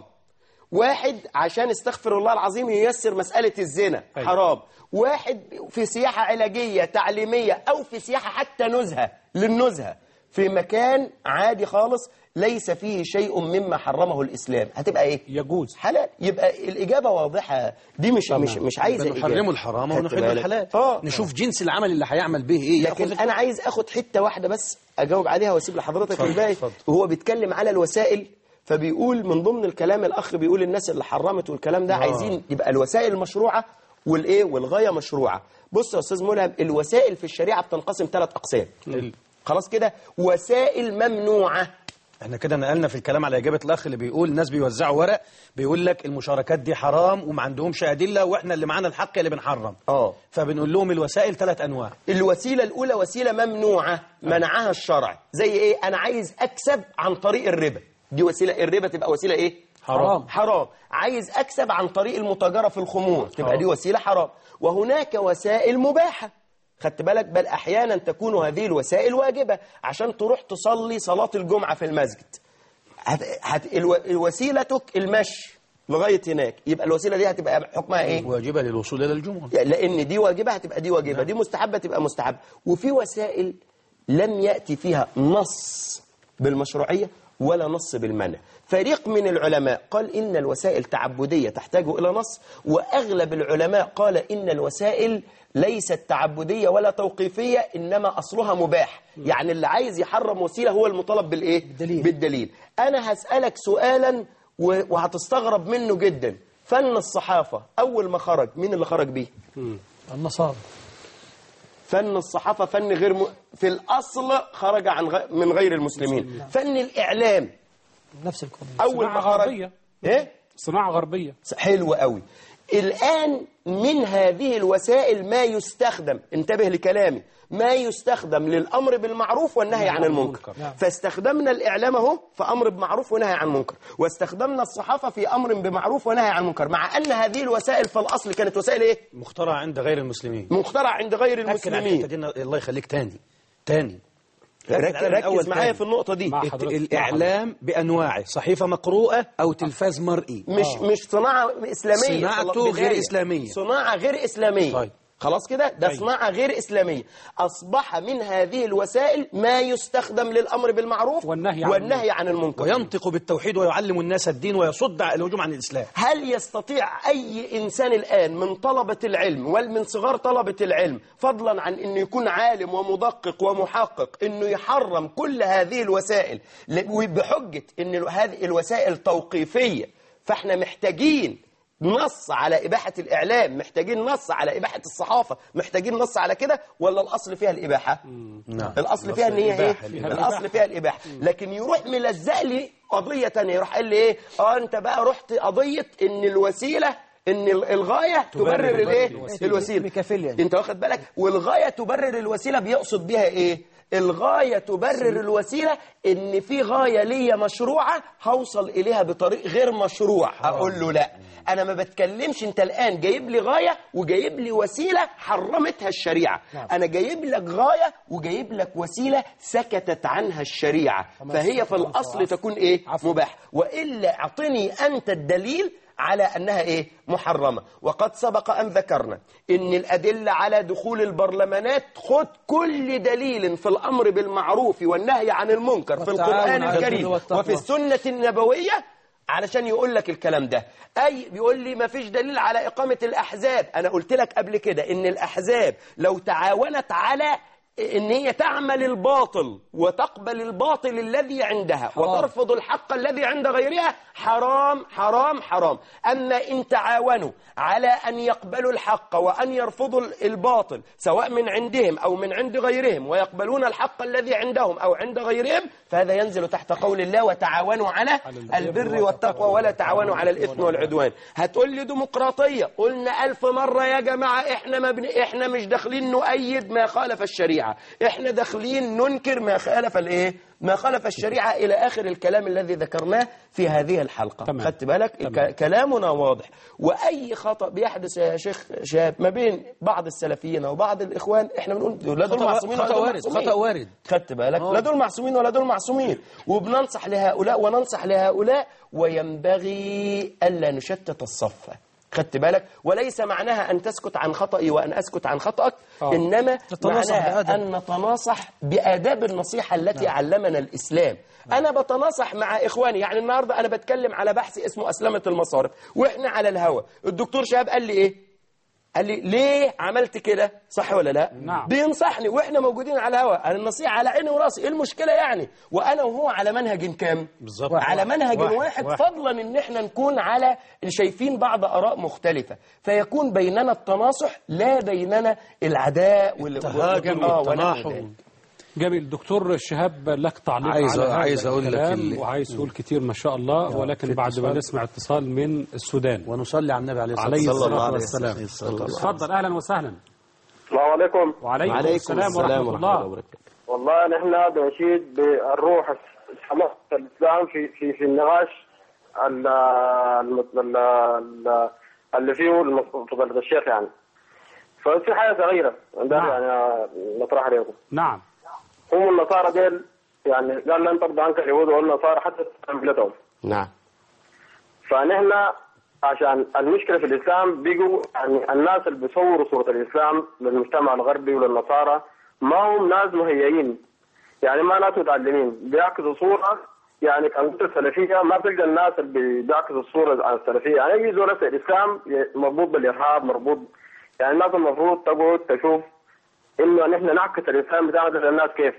واحد عشان استغفر الله العظيم ييسر مسألة الزنا أيوة. حرام واحد في سياحة علاجية تعليمية أو في سياحة حتى نزهة للنزهة في مكان عادي خالص ليس فيه شيء مما حرمه الإسلام هتبقى إيه؟ يجوز حلال يبقى الإجابة واضحة دي مش مش مش عايزة إجابة نحرموا الحرام خدت ونحل بالك؟ الحلال آه. نشوف جنس العمل اللي هيعمل به ايه لكن ياخذ انا عايز اخد حته واحده بس اجاوب عليها واسيب لحضرتك اتفضل، الباقي اتفضل. وهو بيتكلم على الوسائل فبيقول من ضمن الكلام الاخ بيقول الناس اللي حرمت والكلام ده عايزين يبقى الوسائل مشروعه والايه والغايه مشروعه بص يا استاذ ملهم الوسائل في الشريعه بتنقسم ثلاث اقسام خلاص كده وسائل ممنوعه احنا كده نقلنا في الكلام على اجابه الاخ اللي بيقول الناس بيوزعوا ورق بيقول لك المشاركات دي حرام وما عندهمش ادله واحنا اللي معانا الحق اللي بنحرم اه فبنقول لهم الوسائل ثلاث انواع الوسيله الاولى وسيله ممنوعه منعها الشرع زي ايه انا عايز اكسب عن طريق الربا دي وسيله الربا تبقى وسيله ايه حرام. حرام عايز اكسب عن طريق المتاجره في الخمور تبقى دي وسيله حرام وهناك وسائل مباحه خدت بالك بل احيانا تكون هذه الوسائل واجبه عشان تروح تصلي صلاه الجمعه في المسجد هت... هت... الو... وسيلتك المشي لغايه هناك يبقى الوسيله دي هتبقى حكمها ايه واجبه للوصول الى الجمعه يعني لان دي واجبه هتبقى دي واجبه دي مستحبه تبقى مستحبه وفي وسائل لم ياتي فيها نص بالمشروعيه ولا نص بالمنع فريق من العلماء قال ان الوسائل تعبديه تحتاج الى نص واغلب العلماء قال ان الوسائل ليست تعبديه ولا توقيفيه انما اصلها مباح يعني اللي عايز يحرم وسيله هو المطالب بالايه بالدليل. بالدليل انا هسالك سؤالا و- وهتستغرب منه جدا فن الصحافه اول ما خرج مين اللي خرج بيه النصارى فن الصحافة فن غير م... في الأصل خرج عن غ... من غير المسلمين فن الإعلام نفس الكون أول ما صناعة خرج غربية إيه؟ صناعة غربية حلو قوي الآن من هذه الوسائل ما يستخدم انتبه لكلامي ما يستخدم للأمر بالمعروف والنهي عن المنكر نعم. فاستخدمنا الإعلام اهو في أمر بمعروف ونهي عن منكر واستخدمنا الصحافة في أمر بمعروف ونهي عن منكر مع أن هذه الوسائل في الأصل كانت وسائل إيه؟ مخترع عند غير المسلمين مخترع عند غير أكد على المسلمين الحته دي إن- الله يخليك تاني تاني ركز, على الأول ركز معايا تاني. في النقطة دي مع الت- حضرتك. الإعلام بأنواعه صحيفة مقروءة أو تلفاز مرئي مش مش صناعة إسلامية صناعته بداية. غير إسلامية. صناعة غير إسلامية طيب. خلاص كده ده طيب. صناعة غير إسلامية أصبح من هذه الوسائل ما يستخدم للأمر بالمعروف والنهي عن والنهي عن المنكر وينطق بالتوحيد ويعلم الناس الدين ويصد على الهجوم عن الإسلام هل يستطيع أي إنسان الآن من طلبة العلم ومن صغار طلبة العلم فضلا عن أنه يكون عالم ومدقق ومحقق أنه يحرم كل هذه الوسائل ل- بحجة أن ال- هذه الوسائل توقيفية فاحنا محتاجين نص على إباحة الإعلام محتاجين نص على إباحة الصحافة محتاجين نص على كده ولا الأصل فيها الإباحة نعم. الأصل فيها أن هي إيه الإباحة، الإباحة. الأصل فيها الإباحة لكن يروح ملزق لي قضية تانية يروح قال لي إيه اه أنت بقى رحت قضية أن الوسيلة ان ال- الغايه تبرر الايه الوسيلة. الوسيله بكفيل يعني. انت واخد بالك والغايه تبرر الوسيله بيقصد بيها ايه الغايه تبرر الوسيله ان في غايه ليا مشروعه هوصل اليها بطريق غير مشروع اقول له لا انا ما بتكلمش انت الان جايب لي غايه وجايب لي وسيله حرمتها الشريعه انا جايب لك غايه وجايب لك وسيله سكتت عنها الشريعه فهي في الاصل تكون ايه مباح والا اعطني انت الدليل على أنها إيه؟ محرمة وقد سبق أن ذكرنا إن الأدلة على دخول البرلمانات خد كل دليل في الأمر بالمعروف والنهي عن المنكر في والتعاون القرآن على البر الكريم والتقوى. وفي السنة النبوية علشان يقول لك الكلام ده أي بيقول لي ما فيش دليل على إقامة الأحزاب أنا قلت لك قبل كده إن الأحزاب لو تعاونت على إن هي تعمل الباطل وتقبل الباطل الذي عندها وترفض الحق الذي عند غيرها حرام حرام حرام أما إن تعاونوا على أن يقبلوا الحق وأن يرفضوا الباطل سواء من عندهم أو من عند غيرهم ويقبلون الحق الذي عندهم أو عند غيرهم فهذا ينزل تحت قول الله وتعاونوا على البر والتقوى ولا تعاونوا على الإثم والعدوان هتقول لي ديمقراطية قلنا ألف مرة يا جماعة إحنا, ما بن... إحنا مش داخلين نؤيد ما خالف الشريعة إحنا داخلين ننكر ما خالف الإيه ما خالف الشريعة إلى آخر الكلام الذي ذكرناه في هذه الحلقة تمام. خدت بالك تمام. ك- كلامنا واضح وأي خطأ بيحدث يا شيخ شاب ما بين بعض السلفيين وبعض الإخوان إحنا بنقول لا دول خطأ- معصومين ولا خطأ دول وارد، معصومين. خطأ وارد. خدت بالك آه. لا دول معصومين ولا دول معصومين وبننصح لهؤلاء وننصح لهؤلاء وينبغي ألا نشتت الصف خدت بالك وليس معناها أن تسكت عن خطأي وأن أسكت عن خطأك آه. إنما تتناصح معناها بأدب. أن نتناصح بآداب النصيحة التي علمنا الإسلام أنا بتناصح مع إخواني يعني النهاردة أنا بتكلم على بحث اسمه أسلمة المصارف وإحنا على الهوا الدكتور شهاب قال لي إيه قال لي ليه عملت كده صح ولا لا نعم. بينصحني واحنا موجودين على الهوا انا النصيحه على عيني وراسي ايه المشكله يعني وانا وهو على منهج كام بالظبط. على منهج واحد. واحد, واحد. فضلا ان احنا نكون على شايفين بعض اراء مختلفه فيكون بيننا التناصح لا بيننا العداء وال- التهاجم آه، ونحو والتناحر ذلك. جميل الدكتور شهاب لك تعليق عايز- على هذا عايز أقول لك الكلام اللي- وعايز تقول كتير ما شاء الله ولكن في بعد ما اتصال. نسمع اتصال من السودان ونصلي على النبي عليه الصلاة عليه والسلام الصلاة عليه والسلام الصلاة والسلام. اتفضل أهلا وسهلا السلام عليكم وعليكم, وعليكم السلام ورحمة الله وبركاته والله نحن بنشيد بالروح السماء الاسلام في في في النقاش ال- الم- ال- ال- اللي فيه المف- فضيلة الشيخ يعني ففي حاجه صغيره ده نعم. يعني نطرحها عليكم نعم هم النصارى ديل يعني قال لن ترضى عنك اليهود والنصارى حتى تتبع ملتهم نعم فنحن عشان المشكله في الاسلام بيجوا يعني الناس اللي بيصوروا صوره الاسلام للمجتمع الغربي وللنصارى ما هم ناس مهيئين يعني ما ناس متعلمين بيعكسوا صوره يعني كان قلت السلفيه ما بتلقى الناس اللي بيعكسوا الصوره عن السلفيه يعني يجي زول يسأل الاسلام مربوط بالارهاب مربوط يعني الناس المفروض تقعد تشوف انه نحن نعكس الاسلام بتاعنا ده للناس كيف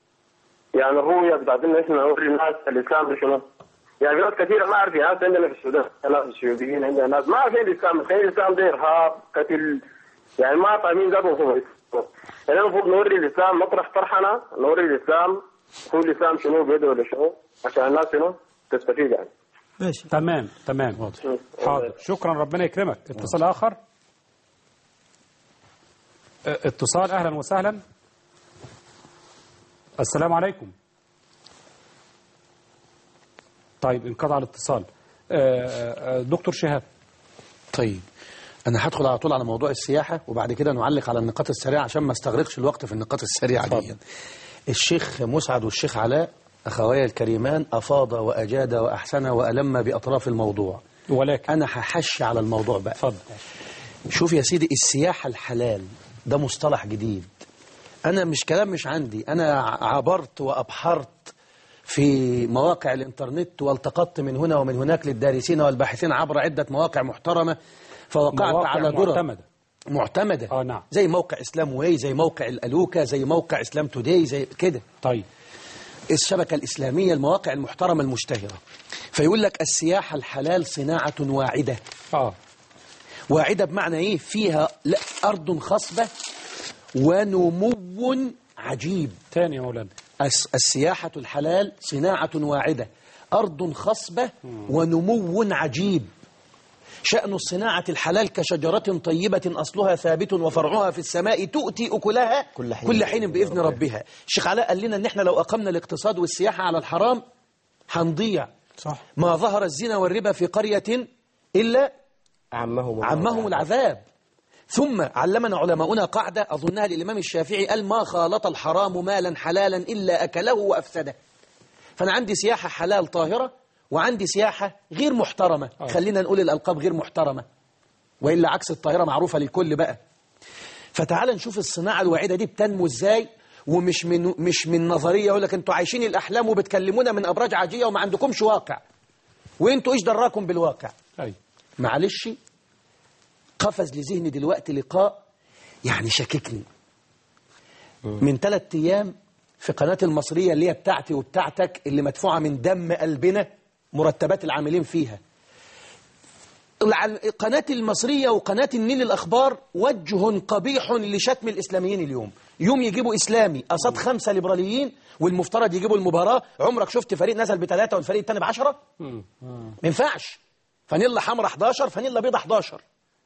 يعني الرؤيه بتاعتنا احنا نوري الناس الاسلام ده شنو يعني في ناس كثيره ما عارفين ناس عندنا في السودان ناس السعوديين عندنا ناس ما عارفين الاسلام الخير الاسلام ده ارهاب قتل يعني ما فاهمين ذاتهم هو الإسلام. يعني المفروض نوري الاسلام نطرح طرحنا نوري الاسلام هو الاسلام شنو بيده ولا شنو عشان الناس شنو تستفيد يعني ماشي تمام تمام حاضر شكرا ربنا يكرمك اتصال آخر اه، اتصال أهلا وسهلا السلام عليكم طيب انقطع الاتصال اه، اه، دكتور شهاب طيب أنا هدخل على طول على موضوع السياحة وبعد كده نعلق على النقاط السريعة عشان ما استغرقش الوقت في النقاط السريعة دي الشيخ مسعد والشيخ علاء أخويا الكريمان أفاض وأجاد وأحسن وألم بأطراف الموضوع ولكن أنا هحش على الموضوع بقى اتفضل شوف يا سيدي السياحة الحلال ده مصطلح جديد أنا مش كلام مش عندي أنا عبرت وأبحرت في مواقع الإنترنت والتقطت من هنا ومن هناك للدارسين والباحثين عبر عدة مواقع محترمة فوقعت مواقع على درر معتمدة معتمدة آه، نعم. زي موقع إسلام واي زي موقع الألوكا زي موقع إسلام توداي زي كده طيب الشبكة الإسلامية المواقع المحترمة المشتهرة فيقول لك السياحة الحلال صناعة واعدة اه واعدة بمعنى إيه فيها لا أرض خصبة ونمو عجيب تاني يا مولانا الس- السياحة الحلال صناعة واعدة أرض خصبة ونمو عجيب شأن الصناعة الحلال كشجرة طيبة أصلها ثابت وفرعها في السماء تؤتي أكلها كل حين. كل حين بإذن ربها الشيخ علاء قال لنا إن إحنا لو أقمنا الاقتصاد والسياحة على الحرام هنضيع صح ما ظهر الزنا والربا في قرية إلا عمهم عمهم العذاب ثم علمنا علماؤنا قاعدة أظنها للإمام الشافعي قال ما خالط الحرام مالا حلالا إلا أكله وأفسده فأنا عندي سياحة حلال طاهرة وعندي سياحة غير محترمة خلينا نقول الألقاب غير محترمة وإلا عكس الطاهرة معروفة للكل بقى فتعال نشوف الصناعة الواعدة دي بتنمو إزاي ومش من مش من نظرية يقول لك أنتوا عايشين الأحلام وبتكلمونا من أبراج عاجية وما عندكمش واقع وانتوا ايش دراكم بالواقع أي. معلش قفز لذهني دلوقتي لقاء يعني شاككني من ثلاث ايام في قناة المصرية اللي هي بتاعتي وبتاعتك اللي مدفوعة من دم قلبنا مرتبات العاملين فيها الع- قناة المصرية وقناة النيل الأخبار وجه قبيح لشتم الإسلاميين اليوم يوم يجيبوا إسلامي قصاد خمسة ليبراليين والمفترض يجيبوا المباراة عمرك شفت فريق نزل بثلاثة والفريق التاني بعشرة ما ينفعش فانيلا حمراء 11 فانيلا بيضة 11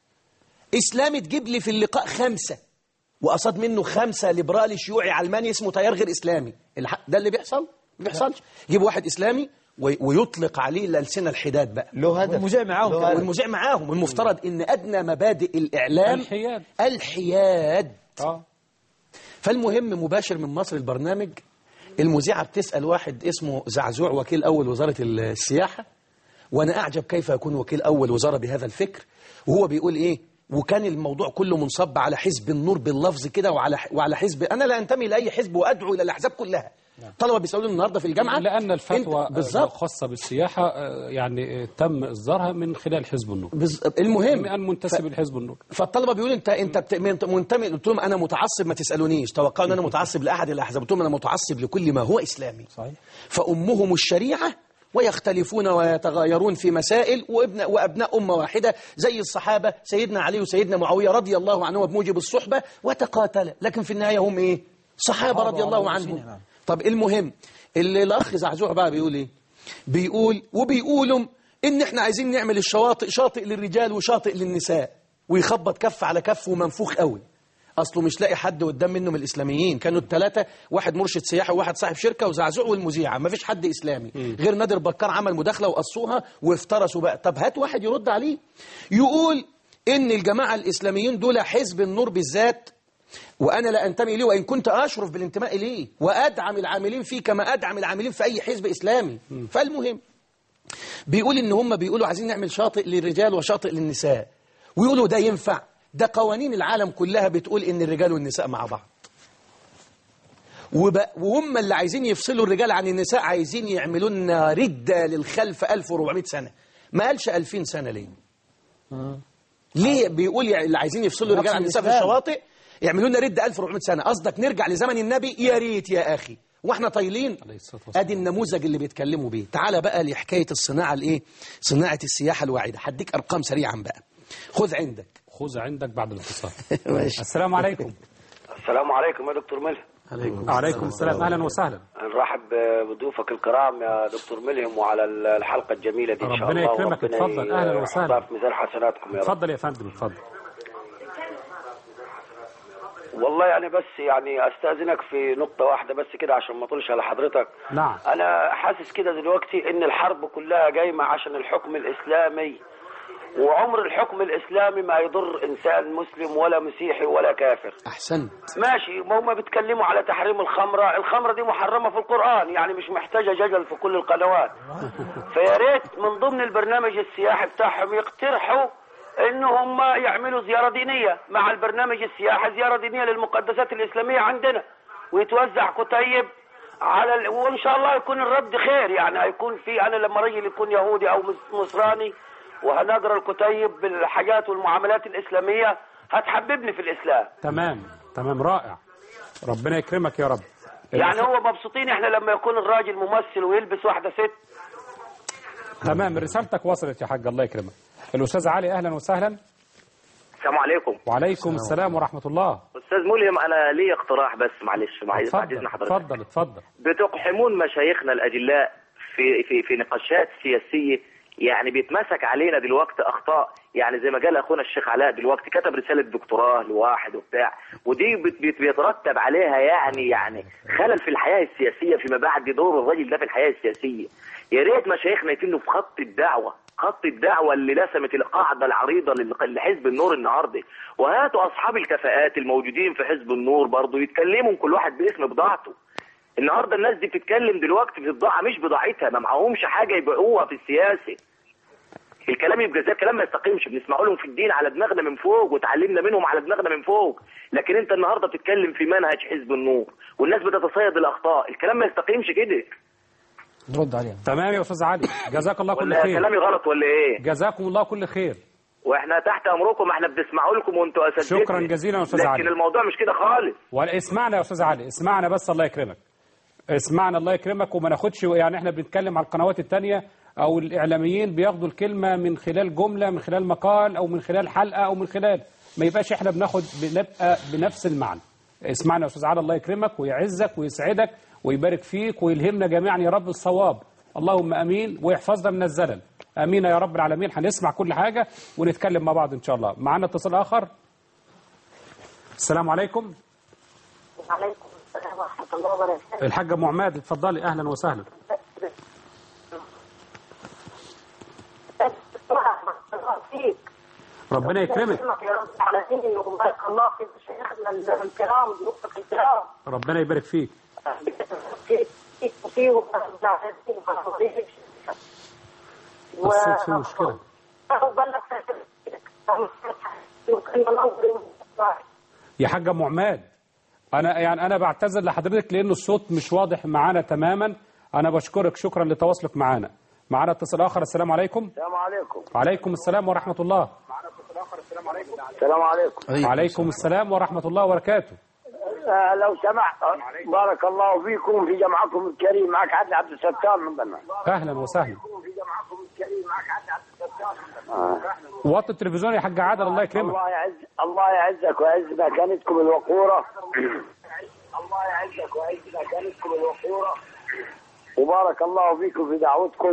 إسلامي تجيب لي في اللقاء خمسة وقصاد منه خمسة ليبرالي شيوعي علماني اسمه تيار غير إسلامي الح- ده اللي بيحصل ما بيحصلش يجيب واحد إسلامي وي- ويطلق عليه الألسنة الحداد بقى له هدف والمذيع معاهم له كمان. هدف. والمذيع معاهم المفترض ان ادنى مبادئ الاعلام الحياد. الحياد اه فالمهم مباشر من مصر البرنامج المذيعه بتسال واحد اسمه زعزوع وكيل اول وزاره السياحه وانا اعجب كيف يكون وكيل اول وزاره بهذا الفكر وهو بيقول ايه وكان الموضوع كله منصب على حزب النور باللفظ كده وعلى وعلى حزب انا لا انتمي لاي حزب وادعو الى الاحزاب كلها طلبه بيسالوني النهارده في الجامعه لأن الفتوى أنت- بالظبط الخاصة بالسياحة آه، يعني آه، تم إصدارها من خلال حزب النور بز- المهم من أن منتسب لحزب النور فالطلبه بيقولوا انت انت بت- انت منتمي قلت لهم انا متعصب ما تسالونيش توقعوا ان انا متعصب لاحد الاحزاب قلت لهم انا متعصب لكل ما هو اسلامي صحيح فامهم الشريعه ويختلفون ويتغايرون في مسائل وابن وابناء امه واحده زي الصحابه سيدنا علي وسيدنا معاويه رضي الله عنهم بموجب الصحبه وتقاتلا لكن في النهايه هم ايه صحابه رضي الله عنهم طب المهم اللي الاخ زعزوع بقى بيقول ايه بيقول وبيقولوا ان احنا عايزين نعمل الشواطئ شاطئ للرجال وشاطئ للنساء ويخبط كف على كف ومنفوخ قوي اصله مش لاقي حد قدام منه من الاسلاميين كانوا الثلاثه واحد مرشد سياحي وواحد صاحب شركه وزعزوع والمذيعه ما فيش حد اسلامي غير نادر بكار عمل مداخله وقصوها وافترسوا بقى طب هات واحد يرد عليه يقول ان الجماعه الاسلاميين دول حزب النور بالذات وانا لا انتمي اليه وان كنت اشرف بالانتماء اليه وادعم العاملين فيه كما ادعم العاملين في اي حزب اسلامي فالمهم بيقول ان هم بيقولوا عايزين نعمل شاطئ للرجال وشاطئ للنساء ويقولوا ده ينفع ده قوانين العالم كلها بتقول ان الرجال والنساء مع بعض وب... وهم اللي عايزين يفصلوا الرجال عن النساء عايزين يعملوا لنا ردة للخلف 1400 سنة ما قالش 2000 سنة ليه ليه بيقول يعني اللي عايزين يفصلوا الرجال عن النساء في الإسلام. الشواطئ يعملوا لنا ردة 1400 سنة قصدك نرجع لزمن النبي يا ريت يا أخي واحنا طايلين عليه الصلاة والسلام. ادي النموذج اللي بيتكلموا بيه تعال بقى لحكاية الصناعة الايه صناعة السياحة الواعدة هديك ارقام سريعا بقى خذ عندك خذ عندك بعد الاتصال ماشي السلام عليكم السلام عليكم يا دكتور ملهم عليكم وعليكم السلام أهلا وسهلا نرحب بضيوفك الكرام يا دكتور ملهم وعلى الحلقة الجميلة دي إن شاء ربنا الله يكرمك، وربنا اتفضل، أهلا يحطها وسهلا. في ميزان حسناتكم يا رب اتفضل يا فندم اتفضل والله يعني بس يعني استاذنك في نقطة واحدة بس كده عشان ما اطولش على حضرتك نعم انا حاسس كده دلوقتي ان الحرب كلها قايمة عشان الحكم الاسلامي وعمر الحكم الاسلامي ما يضر انسان مسلم ولا مسيحي ولا كافر احسنت ماشي ما هم بيتكلموا على تحريم الخمرة الخمرة دي محرمة في القرآن يعني مش محتاجة جدل في كل القنوات فيا ريت من ضمن البرنامج السياحي بتاعهم يقترحوا ان هم يعملوا زيارة دينية مع البرنامج السياحي زيارة دينية للمقدسات الإسلامية عندنا ويتوزع كتيب على ال... وان شاء الله يكون الرد خير يعني هيكون في انا لما رجل يكون يهودي او مس- نصراني وهنقرا الكتيب بالحاجات والمعاملات الاسلاميه هتحببني في الاسلام تمام تمام رائع ربنا يكرمك يا رب يعني هو مبسوطين احنا لما يكون الراجل ممثل ويلبس واحده ست تمام رسالتك وصلت يا حاج الله يكرمك الأستاذ علي أهلا وسهلا السلام عليكم وعليكم السلام ورحمة الله استاذ ملهم انا لي اقتراح بس معلش معلش بعد اتفضل اذن حضرتك اتفضل اتفضل بتقحمون مشايخنا الاجلاء في في في نقاشات سياسيه يعني بيتمسك علينا دلوقتي اخطاء يعني زي ما قال اخونا الشيخ علاء دلوقتي كتب رساله دكتوراه لواحد وبتاع ودي بت- بت- بيترتب عليها يعني يعني خلل في الحياه السياسيه فيما بعد دور الراجل ده في الحياه السياسيه يا ريت مشايخنا يتنوا في خط الدعوه خط الدعوه اللي رسمت القاعده العريضه لل- لحزب النور النهارده وهاتوا اصحاب الكفاءات الموجودين في حزب النور برضه يتكلموا كل واحد باسم بضاعته النهارده الناس دي بتتكلم دلوقتي في بضاعه مش بضاعتها ما معهمش حاجه يبيعوها في السياسه الكلام يبقى زي الكلام ما يستقيمش بنسمع لهم في الدين على دماغنا من فوق وتعلمنا منهم على دماغنا من فوق لكن انت النهارده بتتكلم في منهج حزب النور والناس بتتصيد الاخطاء الكلام ما يستقيمش كده نرد عليها تمام يا استاذ علي جزاك الله كل ولا خير كلامي غلط ولا ايه جزاكم الله كل خير واحنا تحت امركم احنا بنسمع لكم وانتوا اساتذه شكرا جزيلا يا استاذ لكن علي الموضوع مش كده خالص ولا اسمعنا يا استاذ علي اسمعنا بس الله يكرمك اسمعنا الله يكرمك وما ناخدش يعني احنا بنتكلم على القنوات التانية او الاعلاميين بياخدوا الكلمة من خلال جملة من خلال مقال او من خلال حلقة او من خلال ما يبقاش احنا بناخد بنبقى بنفس المعنى اسمعنا يا استاذ علي الله يكرمك ويعزك ويسعدك ويبارك فيك ويلهمنا جميعا يا رب الصواب اللهم امين ويحفظنا من الزلل امين يا رب العالمين هنسمع كل حاجة ونتكلم مع بعض ان شاء الله معانا اتصال اخر السلام عليكم وعليكم السلام ورحمة الله وبركاته الحاجة ام عماد اتفضلي اهلا وسهلا فيك ربنا يكرمك يا رب العالمين وبارك الله في شيخنا الكرام ضيوفك الكرام ربنا يبارك فيك فيك فيه وبارك العالمين الصوت فيه مشكلة يا حاجة ام عماد انا يعني انا بعتذر لحضرتك لان الصوت مش واضح معانا تماما انا بشكرك شكرا لتواصلك معانا معانا اتصال اخر السلام عليكم السلام عليكم وعليكم السلام ورحمة الله السلام عليكم وعليكم السلام ورحمة الله وبركاته آه لو سمحت بارك الله فيكم في جمعكم الكريم معك عدل عبد الستار من بنا اهلا وسهلا وطي التلفزيون يا حاج عادل الله يكرمك الله يعز الله يعزك ويعز مكانتكم الوقورة الله يعزك ويعز مكانتكم الوقورة وبارك الله فيكم في دعوتكم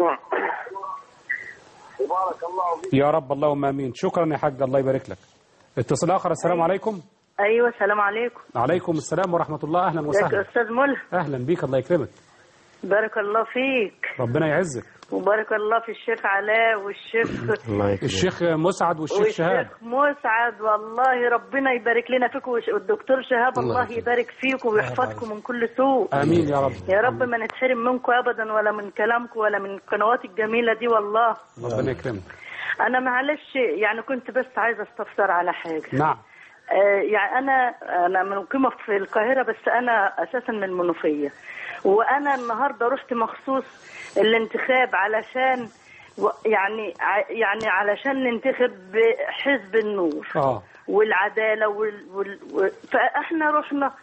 وبارك الله فيكم يا رب اللهم امين شكرا يا حاج الله يبارك لك اتصال اخر السلام عليكم ايوه السلام عليكم عليكم السلام ورحمة الله اهلا ازيك يا وسهلا استاذ ملهم اهلا بيك الله يكرمك بارك الله فيك ربنا يعزك وبارك الله في الشيخ علاء والشيخ الشيخ مسعد والشيخ شهاب والشيخ مسعد والله ربنا يبارك لنا فيكم والش- والدكتور شهاب الله الله يبارك فيكم ويحفظكم من كل سوء امين يا رب يا رب ما نتحرم منكم ابدا ولا من كلامكم ولا من القنوات الجميله دي والله ربنا يكرمك انا معلش يعني كنت بس عايزه استفسر على حاجه نعم آه، يعني انا انا مقيمه في القاهره بس انا اساسا من المنوفيه وانا النهارده رحت مخصوص الانتخاب علشان و- يعني ع- يعني علشان ننتخب بحزب النور اه والعداله وال... وال... و... فاحنا رحنا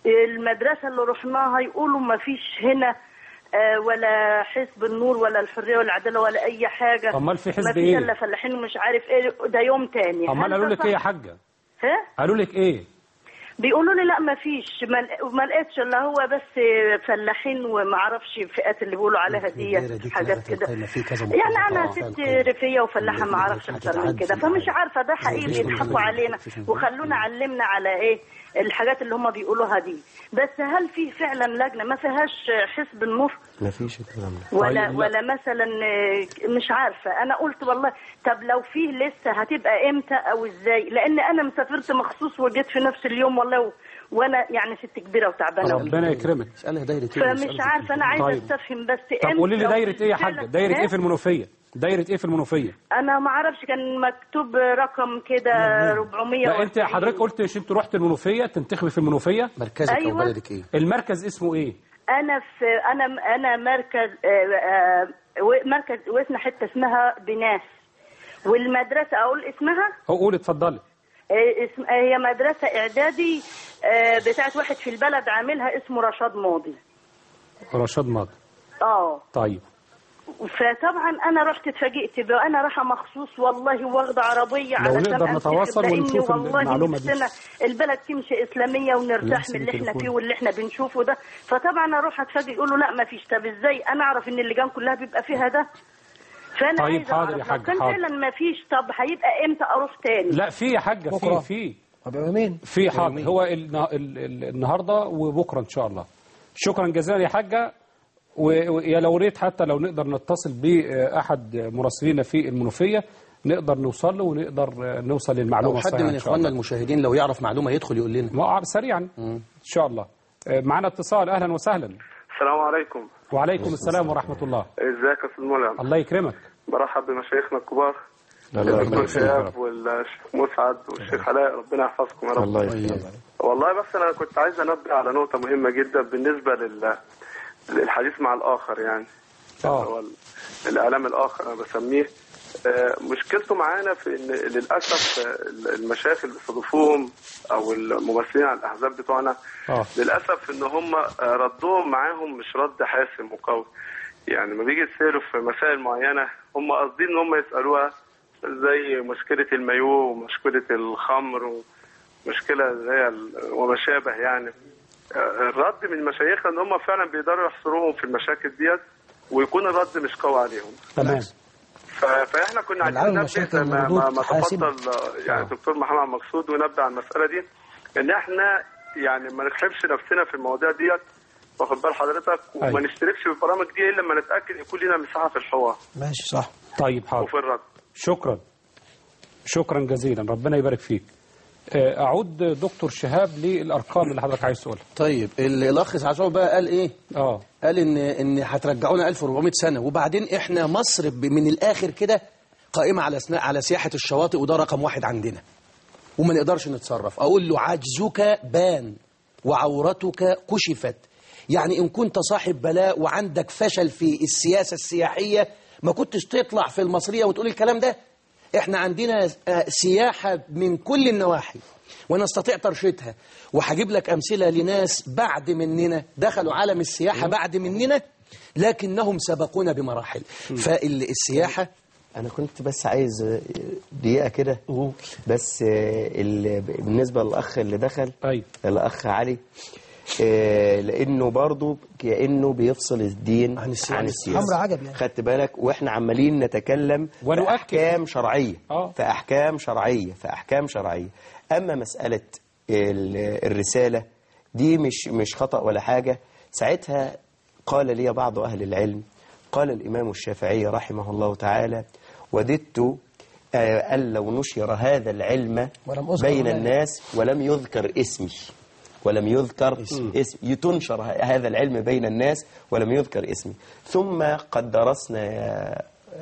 المدرسه اللي رحناها يقولوا ما فيش هنا آه، ولا حزب النور ولا الحريه ولا العداله ولا اي حاجه أمال في حزب ما فيش إيه؟ الا فلاحين ومش عارف ايه ده يوم تاني امال هل قالوا ده لك ايه يا صح؟ حاجة ها قالوا لك ايه بيقولوا لي لا ما فيش ما ل- ما لقيتش الا هو بس فلاحين وما اعرفش الفئات اللي بيقولوا عليها دي حاجات كده يعني انا ست ريفيه وفلاحه ما اعرفش اكتر من كده فمش عارفه ده حقيقي بيضحكوا علينا وخلونا علمنا على ايه الحاجات اللي هم بيقولوها دي بس هل في فعلا لجنه ما فيهاش حزب النور ما فيش الكلام ده ولا طيب، ولا مثلا آه، مش عارفه انا قلت والله طب لو فيه لسه هتبقى امتى او ازاي لان انا مسافرت مخصوص وجيت في نفس اليوم والله و- وانا يعني ست كبيره وتعبانه ربنا يكرمك اسالها دايره فمش عارفه انا عايزه طيب. استفهم بس طب امتى قولي لي لو دايرة ايه يا فعلا- حاجة دايرة ها؟ ايه في المنوفية دايرة ايه في المنوفية انا ما اعرفش كان مكتوب رقم كده 400 لا انت حضرتك قلت مش انت رحت المنوفية تنتخبي في المنوفية مركزك أيوة. أو بلدك ايه المركز اسمه ايه انا في انا انا مركز آه، آه، و- مركز واسمها حته اسمها بناس والمدرسه اقول اسمها هو قول اتفضلي آه، اسم آه، هي مدرسه اعدادي آه، بتاعت واحد في البلد عاملها اسمه رشاد ماضي رشاد ماضي اه طيب فطبعا انا رحت اتفاجئت بقى انا رايحه مخصوص والله واخده عربيه لو علشان نقدر أنتخب، نتواصل لأني ونشوف والله المعلومة دي. نفسنا البلد تمشي اسلاميه ونرتاح نفس من اللي احنا التليفون. فيه واللي احنا بنشوفه ده فطبعا اروح اتفاجئ يقولوا لا ما فيش طب ازاي انا اعرف ان اللجان كلها بيبقى فيها ده فانا طيب، عايزه حاضر يا أعرف، حاج، لو كان حاضر. فعلا ما فيش طب هيبقى امتى اروح تاني لا في يا حاجة بكرة. في في يومين في حاضر هو النا- ال- ال- النهارده وبكره ان شاء الله شكرا جزيلا يا حاجه و- ويا لو ريت حتى لو نقدر نتصل باحد مراسلينا في المنوفيه نقدر نوصل له ونقدر نوصل للمعلومه لو حد الصحيحة من إن شاء اخواننا الله. المشاهدين لو يعرف معلومه يدخل يقول لنا ما سريعا ان شاء الله معنا اتصال اهلا وسهلا السلام عليكم وعليكم السلام ورحمه الله ازيك يا استاذ ملهم الله يكرمك برحب بمشايخنا الكبار الله الدكتور يبارك فيك يا شهاب رب. والشيخ مسعد والشيخ علاء ربنا يحفظكم يا رب الله يخليك والله بس انا كنت عايز انبه على نقطه مهمه جدا بالنسبه لل للحديث مع الاخر يعني آه. اللي هو ال- الاعلام الاخر انا بسميه آه، مشكلته معانا في ان للاسف آه، المشايخ اللي استضيفوهم او الممثلين على الاحزاب بتوعنا اه للاسف ان هم آه، ردهم معاهم مش رد حاسم وقوي يعني لما بيجي يسالوا في مسائل معينه هم قاصدين ان هم يسالوها زي مشكله المايو ومشكله الخمر ومشكله زي ال- وما شابه يعني آه، الرد من مشايخنا ان هم فعلا بيقدروا يحصروهم في المشاكل ديت ويكون الرد مش قوي عليهم تمام ف- فاحنا كنا عايزين العالم ننبه مشاكل زي ما, ردود ما, ما حاسمة. تفضل آه، يعني الدكتور محمد مقصود ونبه على المساله دي ان احنا يعني ما نحبش نفسنا في المواضيع ديت واخد بال حضرتك وما أيوة. نشتركش في البرامج دي الا لما نتاكد يكون لنا مساحه في الحوار ماشي صح طيب حاضر وفي الرد شكرا شكرا جزيلا ربنا يبارك فيك آه، أعود دكتور شهاب للأرقام اللي حضرتك عايز تقولها طيب ال- الاخ سعسوع بقى قال ايه اه قال ان ان هترجعونا 1400 سنه وبعدين احنا مصر ب- من الاخر كده قائمه على سنا- على سياحه الشواطئ وده رقم واحد عندنا وما نقدرش نتصرف اقول له عجزك بان وعورتك كشفت يعني ان كنت صاحب بلاء وعندك فشل في السياسه السياحيه ما كنتش تطلع في المصريه وتقول الكلام ده احنا عندنا آه، سياحه من كل النواحي ونستطيع ترشيدها وهجيب لك امثله لناس بعد مننا دخلوا عالم السياحه بعد مننا لكنهم سبقونا بمراحل فالسياحه انا كنت بس عايز آه، دقيقه كده بس آه، ال- بالنسبه للاخ اللي دخل أيوة. الاخ علي آه، لانه برضه كانه بيفصل الدين عن السياسه, عن السياسة. أمر عجب يعني. خدت بالك واحنا عمالين نتكلم ونؤكد. في احكام شرعيه آه. في احكام شرعيه في احكام شرعيه اما مساله ال- الرساله دي مش مش خطا ولا حاجه ساعتها قال لي بعض اهل العلم قال الامام الشافعي رحمه الله تعالى وددت آه، أن لو نشر هذا العلم ولم أذكر بين هناك. الناس ولم يذكر اسمي ولم يذكر اسم تنشر ه- هذا العلم بين الناس ولم يذكر اسمي ثم قد درسنا يا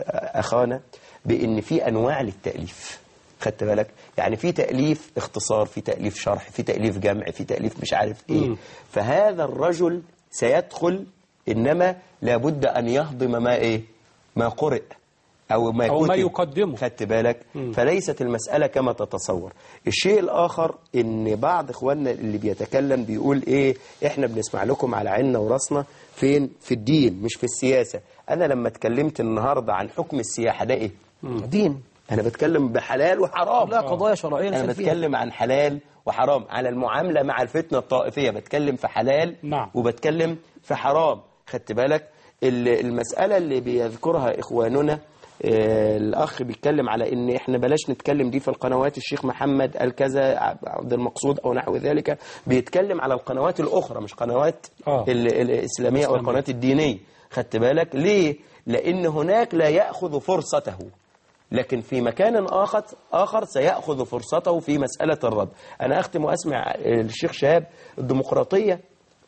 أخانا بأن في أنواع للتأليف خدت بالك يعني في تأليف اختصار في تأليف شرح في تأليف جمع في تأليف مش عارف ايه مم. فهذا الرجل سيدخل إنما لابد أن يهضم ما ايه ما قرئ أو ما أو ما كتب. يقدمه. خدت بالك مم. فليست المسألة كما تتصور الشيء الآخر إن بعض إخواننا اللي بيتكلم بيقول إيه إحنا بنسمع لكم على عيننا وراسنا فين في الدين مش في السياسة أنا لما اتكلمت النهاردة عن حكم السياحة ده إيه دين أنا بتكلم بحلال وحرام لا قضايا شرعية أنا نسأل فيها. بتكلم عن حلال وحرام على المعاملة مع الفتنة الطائفية بتكلم في حلال نعم. وبتكلم في حرام خدت بالك ال- المسألة اللي بيذكرها إخواننا آه، الأخ بيتكلم على إن إحنا بلاش نتكلم دي في القنوات الشيخ محمد قال كذا عبد المقصود أو نحو ذلك بيتكلم على القنوات الأخرى مش قنوات آه. ال- الإسلامية أو القنوات الدينية خدت بالك ليه؟ لأن هناك لا يأخذ فرصته لكن في مكان آخر آخر سيأخذ فرصته في مسألة الرد أنا أختم وأسمع الشيخ شهاب الديمقراطية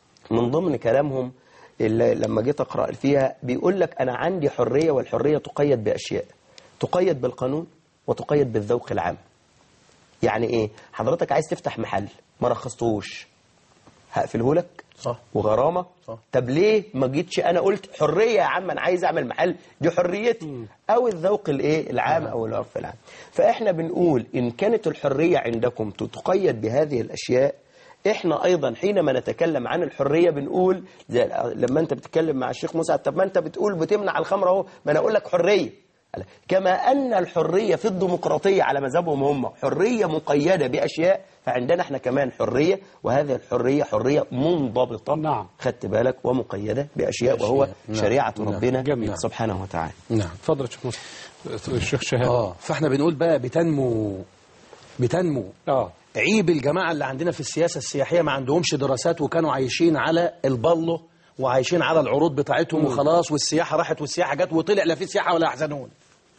من ضمن كلامهم اللي لما جيت أقرأ فيها بيقول لك أنا عندي حرية والحرية تقيد بأشياء تقيد بالقانون وتقيد بالذوق العام يعني إيه حضرتك عايز تفتح محل ما رخصتهوش هقفله لك صح وغرامة صح. طب ليه ما جيتش انا قلت حرية يا عم انا عايز اعمل محل دي حريتي او الذوق الايه العام او العرف العام فاحنا بنقول ان كانت الحرية عندكم تقيد بهذه الاشياء احنا ايضا حينما نتكلم عن الحرية بنقول زي لما انت بتتكلم مع الشيخ موسى طب ما انت بتقول بتمنع الخمر اهو ما انا اقول لك حرية كما أن الحرية في الديمقراطية على مذهبهم هم حرية مقيدة بأشياء فعندنا احنا كمان حرية وهذه الحرية حرية منضبطة نعم. خدت بالك ومقيدة بأشياء وهو نعم. شريعة نعم. ربنا جميل. سبحانه وتعالى نعم اتفضل يا شيخ مصطفى الشيخ شهاب اه فاحنا بنقول بقى بتنمو بتنمو اه عيب الجماعة اللي عندنا في السياسة السياحية ما عندهمش دراسات وكانوا عايشين على البلو وعايشين على العروض بتاعتهم وخلاص والسياحة راحت والسياحة جت وطلع لا في سياحة ولا يحزنون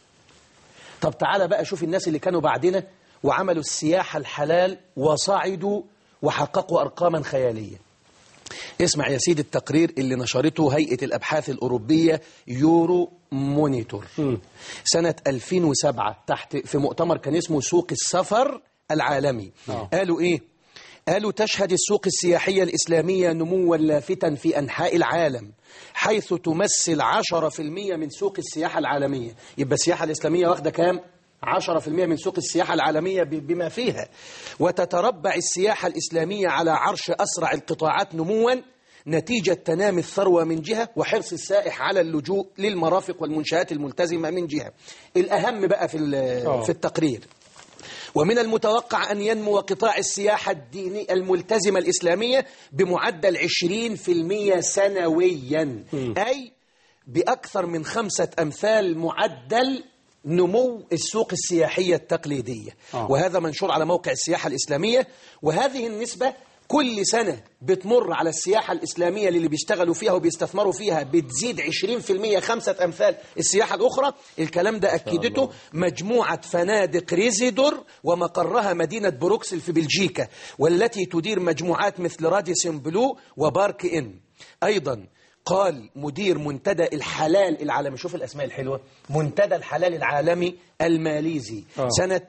طب تعالى بقى شوف الناس اللي كانوا بعدنا وعملوا السياحة الحلال وصعدوا وحققوا أرقاما خيالية اسمع يا سيدي التقرير اللي نشرته هيئة الأبحاث الأوروبية يورو مونيتور سنة 2007 تحت في مؤتمر كان اسمه سوق السفر العالمي آه. قالوا إيه قالوا تشهد السوق السياحية الإسلامية نموا لافتا في أنحاء العالم حيث تمثل 10% من سوق السياحة العالمية يبقى السياحة الإسلامية واخدة كام؟ 10% من سوق السياحة العالمية ب- بما فيها وتتربع السياحة الإسلامية على عرش أسرع القطاعات نموا نتيجة تنامي الثروة من جهة وحرص السائح على اللجوء للمرافق والمنشآت الملتزمة من جهة الأهم بقى في ال- آه. في التقرير ومن المتوقع أن ينمو قطاع السياحة الديني الملتزمة الإسلامية بمعدل 20% سنويا أي بأكثر من خمسة أمثال معدل نمو السوق السياحية التقليدية آه. وهذا منشور على موقع السياحة الإسلامية وهذه النسبة كل سنة بتمر على السياحة الإسلامية اللي بيشتغلوا فيها وبيستثمروا فيها بتزيد 20% خمسة أمثال السياحة الأخرى الكلام ده أكدته مجموعة فنادق ريزيدور ومقرها مدينة بروكسل في بلجيكا والتي تدير مجموعات مثل راديسون بلو وبارك إن أيضا قال مدير منتدى الحلال العالمي شوف الأسماء الحلوة منتدى الحلال العالمي الماليزي آه. سنة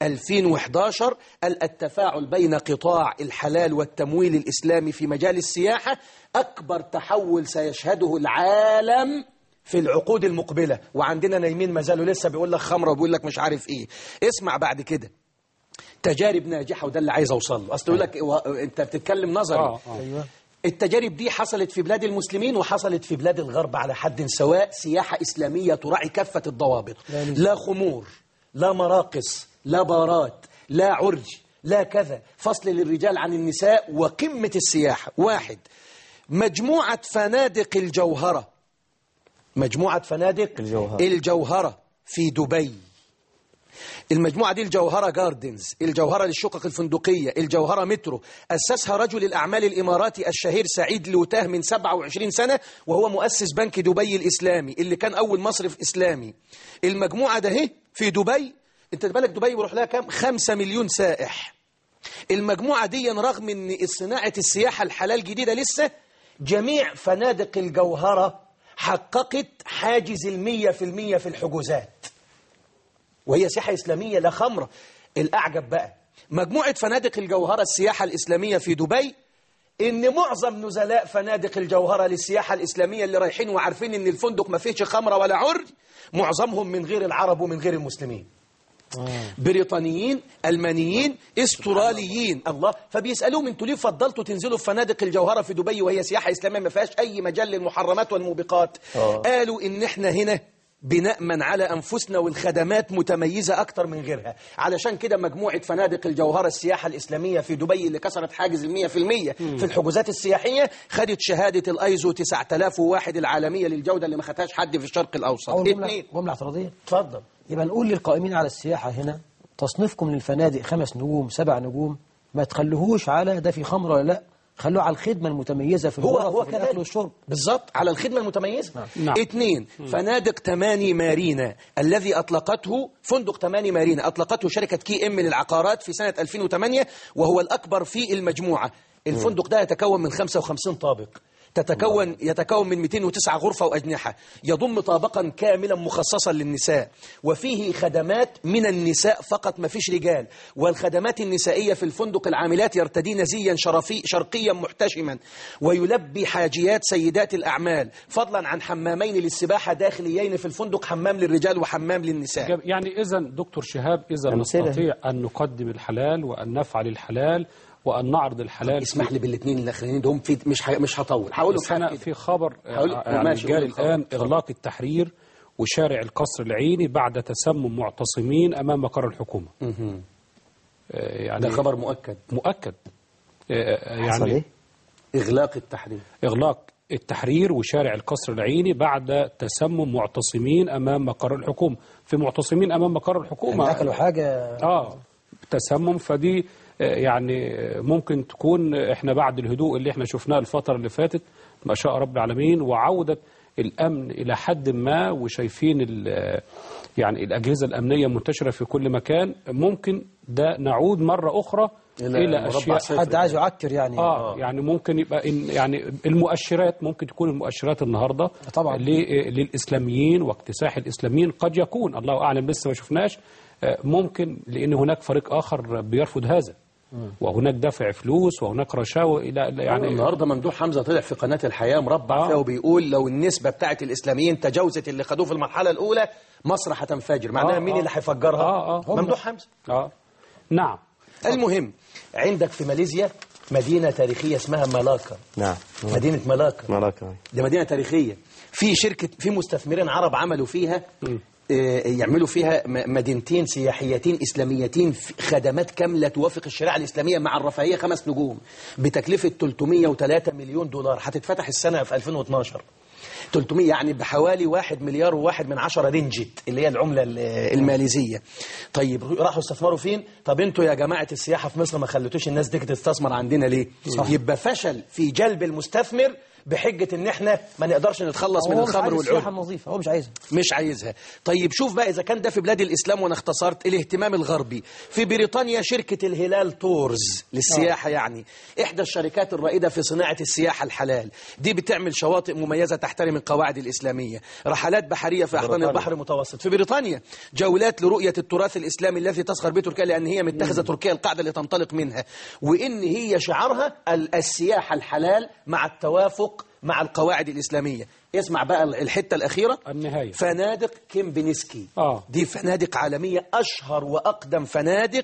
2011 قال التفاعل بين قطاع الحلال والتمويل الإسلامي في مجال السياحة أكبر تحول سيشهده العالم في العقود المقبلة وعندنا نايمين ما زالوا لسه بيقول لك خمرة وبيقول لك مش عارف إيه اسمع بعد كده تجارب ناجحة وده اللي عايز أوصل له أصل يقول لك و- أنت بتتكلم نظري آه، آه. أيوة التجارب دي حصلت في بلاد المسلمين وحصلت في بلاد الغرب على حد سواء سياحة إسلامية تراعي كافة الضوابط لا خمور لا مراقص لا بارات لا عرج لا كذا فصل للرجال عن النساء وقمة السياحة واحد مجموعة فنادق الجوهرة مجموعة فنادق الجوهرة. الجوهرة في دبي المجموعة دي الجوهرة جاردنز الجوهرة للشقق الفندقية الجوهرة مترو أسسها رجل الأعمال الإماراتي الشهير سعيد لوتاه من 27 سنة وهو مؤسس بنك دبي الإسلامي اللي كان أول مصرف إسلامي المجموعة ده هي في دبي انت بالك دبي بيروح لها كام 5 مليون سائح المجموعة دي رغم ان صناعة السياحة الحلال جديدة لسه جميع فنادق الجوهرة حققت حاجز المية في المية في الحجوزات وهي سياحة إسلامية لا خمرة الأعجب بقى مجموعة فنادق الجوهرة السياحة الإسلامية في دبي إن معظم نزلاء فنادق الجوهرة للسياحة الإسلامية اللي رايحين وعارفين إن الفندق ما فيهش خمرة ولا عرج معظمهم من غير العرب ومن غير المسلمين بريطانيين ألمانيين استراليين الله فبيسألوهم انتوا ليه فضلتوا تنزلوا في فنادق الجوهرة في دبي وهي سياحة إسلامية ما فيهاش أي مجال للمحرمات والموبقات آه. قالوا إن إحنا هنا بنأمن على أنفسنا والخدمات متميزة أكتر من غيرها علشان كده مجموعة فنادق الجوهرة السياحة الإسلامية في دبي اللي كسرت حاجز المية في المية في الحجوزات السياحية خدت شهادة الأيزو 9001 العالمية للجودة اللي ما خدهاش حد في الشرق الأوسط أول جملة, اتنين جملة اعتراضية اتفضل يبقى نقول للقائمين على السياحة هنا تصنيفكم للفنادق خمس نجوم سبع نجوم ما تخلوهوش على ده في خمر ولا لا خلوه على الخدمة المتميزة في هو الغرف هو وفي الأكل كذلك والشرب بالظبط على الخدمة المتميزة نعم. اثنين فنادق تماني مارينا الذي أطلقته فندق تماني مارينا أطلقته شركة كي ام للعقارات في سنة 2008 وهو الأكبر في المجموعة الفندق ده يتكون من 55 طابق تتكون يتكون من 209 غرفة وأجنحة يضم طابقا كاملا مخصصا للنساء وفيه خدمات من النساء فقط ما فيش رجال والخدمات النسائية في الفندق العاملات يرتدين زيا شرفي شرقيا محتشما ويلبي حاجيات سيدات الأعمال فضلا عن حمامين للسباحة داخليين في الفندق حمام للرجال وحمام للنساء جاب- يعني إذا دكتور شهاب إذا أمثلة. نستطيع أن نقدم الحلال وأن نفعل الحلال وأن نعرض الحلال اسمح لي بالاثنين الاخرين دول في مش ح... مش هطول هقول بس أنا في خبر هقول- آه، يعني ماشي، جاري قول الخبر. الآن إغلاق التحرير وشارع القصر العيني بعد تسمم معتصمين أمام مقر الحكومة آه، يعني ده خبر مؤكد مؤكد آه، حصل يعني إيه؟ إغلاق التحرير إغلاق التحرير وشارع القصر العيني بعد تسمم معتصمين أمام مقر الحكومة في معتصمين أمام مقر الحكومة يعني أكلوا حاجة اه تسمم فدي آه، يعني آه، ممكن تكون احنا بعد الهدوء اللي احنا شفناه الفترة اللي فاتت ما شاء رب العالمين وعودة الأمن إلى حد ما وشايفين ال- آه، يعني الأجهزة الأمنية منتشرة في كل مكان ممكن ده نعود مرة أخرى إلى إلى, مربع أشياء صفر. حد عايز يعكر يعني اه يعني ممكن يبقى إن يعني المؤشرات ممكن تكون المؤشرات النهارده طبعاً. ل- للاسلاميين واكتساح الاسلاميين قد يكون الله اعلم لسه ما شفناش آه، ممكن لان هناك فريق اخر بيرفض هذا وهناك دفع فلوس وهناك رشاوى الى إلى- يعني يعني النهارده ممدوح حمزه طلع في قناه الحياه مربع فيها وبيقول لو النسبه بتاعت الاسلاميين تجاوزت اللي خدوه في المرحله الاولى مصر هتنفجر معناها آه، مين آه. اللي هيفجرها آه، آه. ممدوح حمزه اه نعم المهم عندك في ماليزيا مدينه تاريخيه اسمها مالاكا نعم مدينه مالاكا ملاكا دي مدينه تاريخيه في شركه في مستثمرين عرب عملوا فيها آه، يعملوا فيها م- مدينتين سياحيتين اسلاميتين في خدمات كامله توافق الشريعه الاسلاميه مع الرفاهيه خمس نجوم بتكلفه 303 مليون دولار هتتفتح السنه في 2012 300 يعني بحوالي 1 مليار و1 من عشرة رينجت اللي هي العملة ال- الماليزية طيب راحوا استثمروا فين طب انتوا يا جماعة السياحة في مصر ما خليتوش الناس دي تستثمر عندنا ليه صح. يبقى فشل في جلب المستثمر بحجة ان احنا ما نقدرش نتخلص من هو مش الخمر عايز والعود السياحة النظيفة هو مش عايزها مش عايزها طيب شوف بقى إذا كان ده في بلاد الإسلام وأنا اختصرت الاهتمام الغربي في بريطانيا شركة الهلال تورز للسياحة يعني إحدى الشركات الرائدة في صناعة السياحة الحلال دي بتعمل شواطئ مميزة تحترم القواعد الإسلامية رحلات بحرية في أحضان بريطانيا. البحر المتوسط في بريطانيا جولات لرؤية التراث الإسلامي الذي تسخر به تركيا لأن هي متخذة تركيا القاعدة اللي تنطلق منها وإن هي شعارها ال- السياحة الحلال مع التوافق مع القواعد الإسلامية اسمع بقى الحتة الأخيرة النهاية فنادق كيمبنسكي آه. دي فنادق عالمية أشهر وأقدم فنادق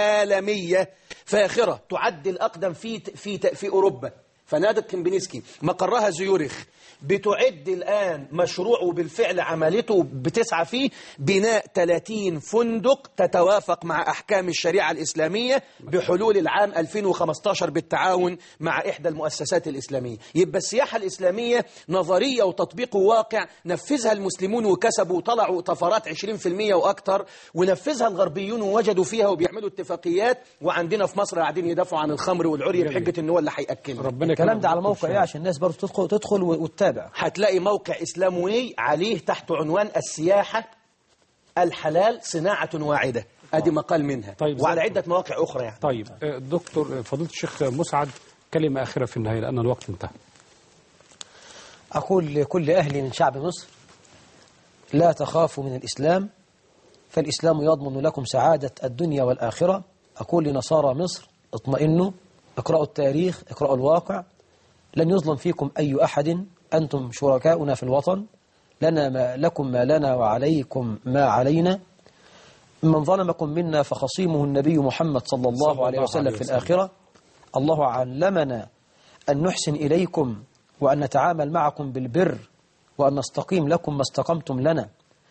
عالمية فاخرة تعد الأقدم في في في أوروبا فنادق كيمبنسكي مقرها زيورخ بتعد الآن مشروع وبالفعل عملته بتسعى فيه بناء 30 فندق تتوافق مع أحكام الشريعة الإسلامية بحلول العام 2015 بالتعاون مع إحدى المؤسسات الإسلامية يبقى السياحة الإسلامية نظرية وتطبيق واقع نفذها المسلمون وكسبوا وطلعوا طفرات 20% وأكثر ونفذها الغربيون ووجدوا فيها وبيعملوا اتفاقيات وعندنا في مصر قاعدين يدافعوا عن الخمر والعري بحجة إن هو اللي هيأكلنا ربنا الكلام ده على موقع ايه عشان الناس برضه تدخل تدخل وتتابع هتلاقي موقع إسلاموني عليه تحت عنوان السياحة الحلال صناعة واعدة ادي مقال منها طيب وعلى زي- عدة مواقع أخرى يعني طيب آه، دكتور آه، فضيلة الشيخ مسعد كلمة أخيرة في النهاية لأن الوقت انتهى أقول لكل أهل من شعب مصر لا تخافوا من الإسلام فالإسلام يضمن لكم سعادة الدنيا والآخرة أقول لنصارى مصر اطمئنوا اقرأوا التاريخ اقرأوا الواقع لن يظلم فيكم أي أحد أنتم شركاؤنا في الوطن لنا ما لكم ما لنا وعليكم ما علينا من ظلمكم منا فخصيمه النبي محمد صلى الله, صلى عليه الله وسلم عليه في وسلم. الآخرة الله علمنا أن نحسن إليكم وأن نتعامل معكم بالبر وأن نستقيم لكم ما استقمتم لنا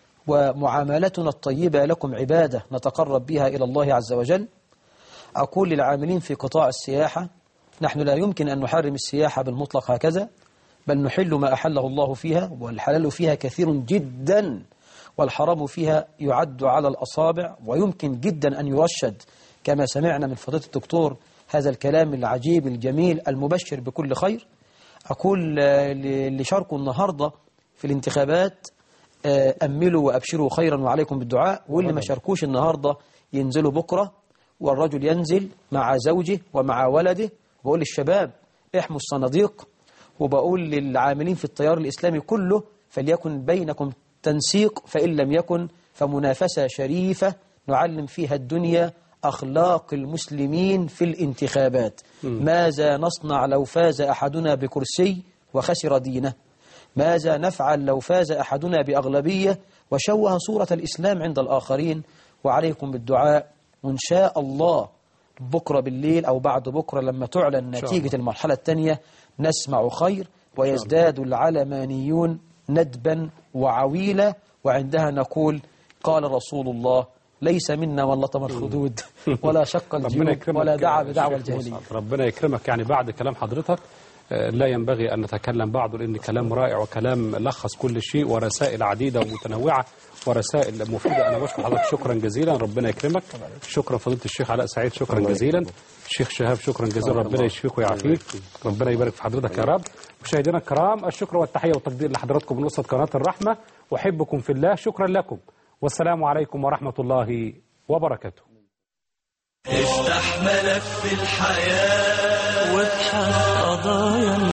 ومعاملتنا الطيبة لكم عبادة نتقرب بها إلى الله عز وجل أقول للعاملين في قطاع السياحة نحن لا يمكن أن نحرم السياحة بالمطلق هكذا بل نحل ما أحله الله فيها والحلال فيها كثير جدا والحرام فيها يعد على الأصابع ويمكن جدا أن يرشد كما سمعنا من فضيلة الدكتور هذا الكلام العجيب الجميل المبشر بكل خير أقول آه، ل- اللي شاركوا النهاردة في الانتخابات آه، أملوا وأبشروا خيرا وعليكم بالدعاء واللي ما شاركوش النهاردة ينزلوا بكرة والرجل ينزل مع زوجه ومع ولده بقول للشباب احموا الصناديق وبقول للعاملين في التيار الإسلامي كله فليكن بينكم تنسيق فإن لم يكن فمنافسة شريفة نعلم فيها الدنيا أخلاق المسلمين في الانتخابات ماذا نصنع لو فاز أحدنا بكرسي وخسر دينه ماذا نفعل لو فاز أحدنا بأغلبية وشوه صورة الإسلام عند الآخرين وعليكم بالدعاء وإن شاء الله بكرة بالليل أو بعد بكرة لما تعلن شاء نتيجة المرحلة الثانية نسمع خير ويزداد العلمانيون ندبا وعويلا وعندها نقول قال رسول الله ليس منا من لطم الخدود ولا شق ربنا الجيوب يكرمك ولا دعا يا بدعوى شيخ الجاهلية مصعب. ربنا يكرمك يعني بعد كلام حضرتك آه، لا ينبغي أن نتكلم بعده لأن كلام رائع وكلام لخص كل شيء ورسائل عديدة ومتنوعة ورسائل مفيدة أنا بشكر حضرتك شكرا جزيلا ربنا يكرمك شكرا فضيلة الشيخ علاء سعيد شكرا الله جزيلا الشيخ شهاب شكرا جزيلا ربنا يشفيك ويعافيك ربنا يبارك في حضرتك يا رب مشاهدينا الكرام الشكر والتحية والتقدير لحضراتكم من وسط قناة الرحمة أحبكم في الله شكرا لكم والسلام عليكم ورحمة الله وبركاته افتح ملف الحياة وابحث قضايا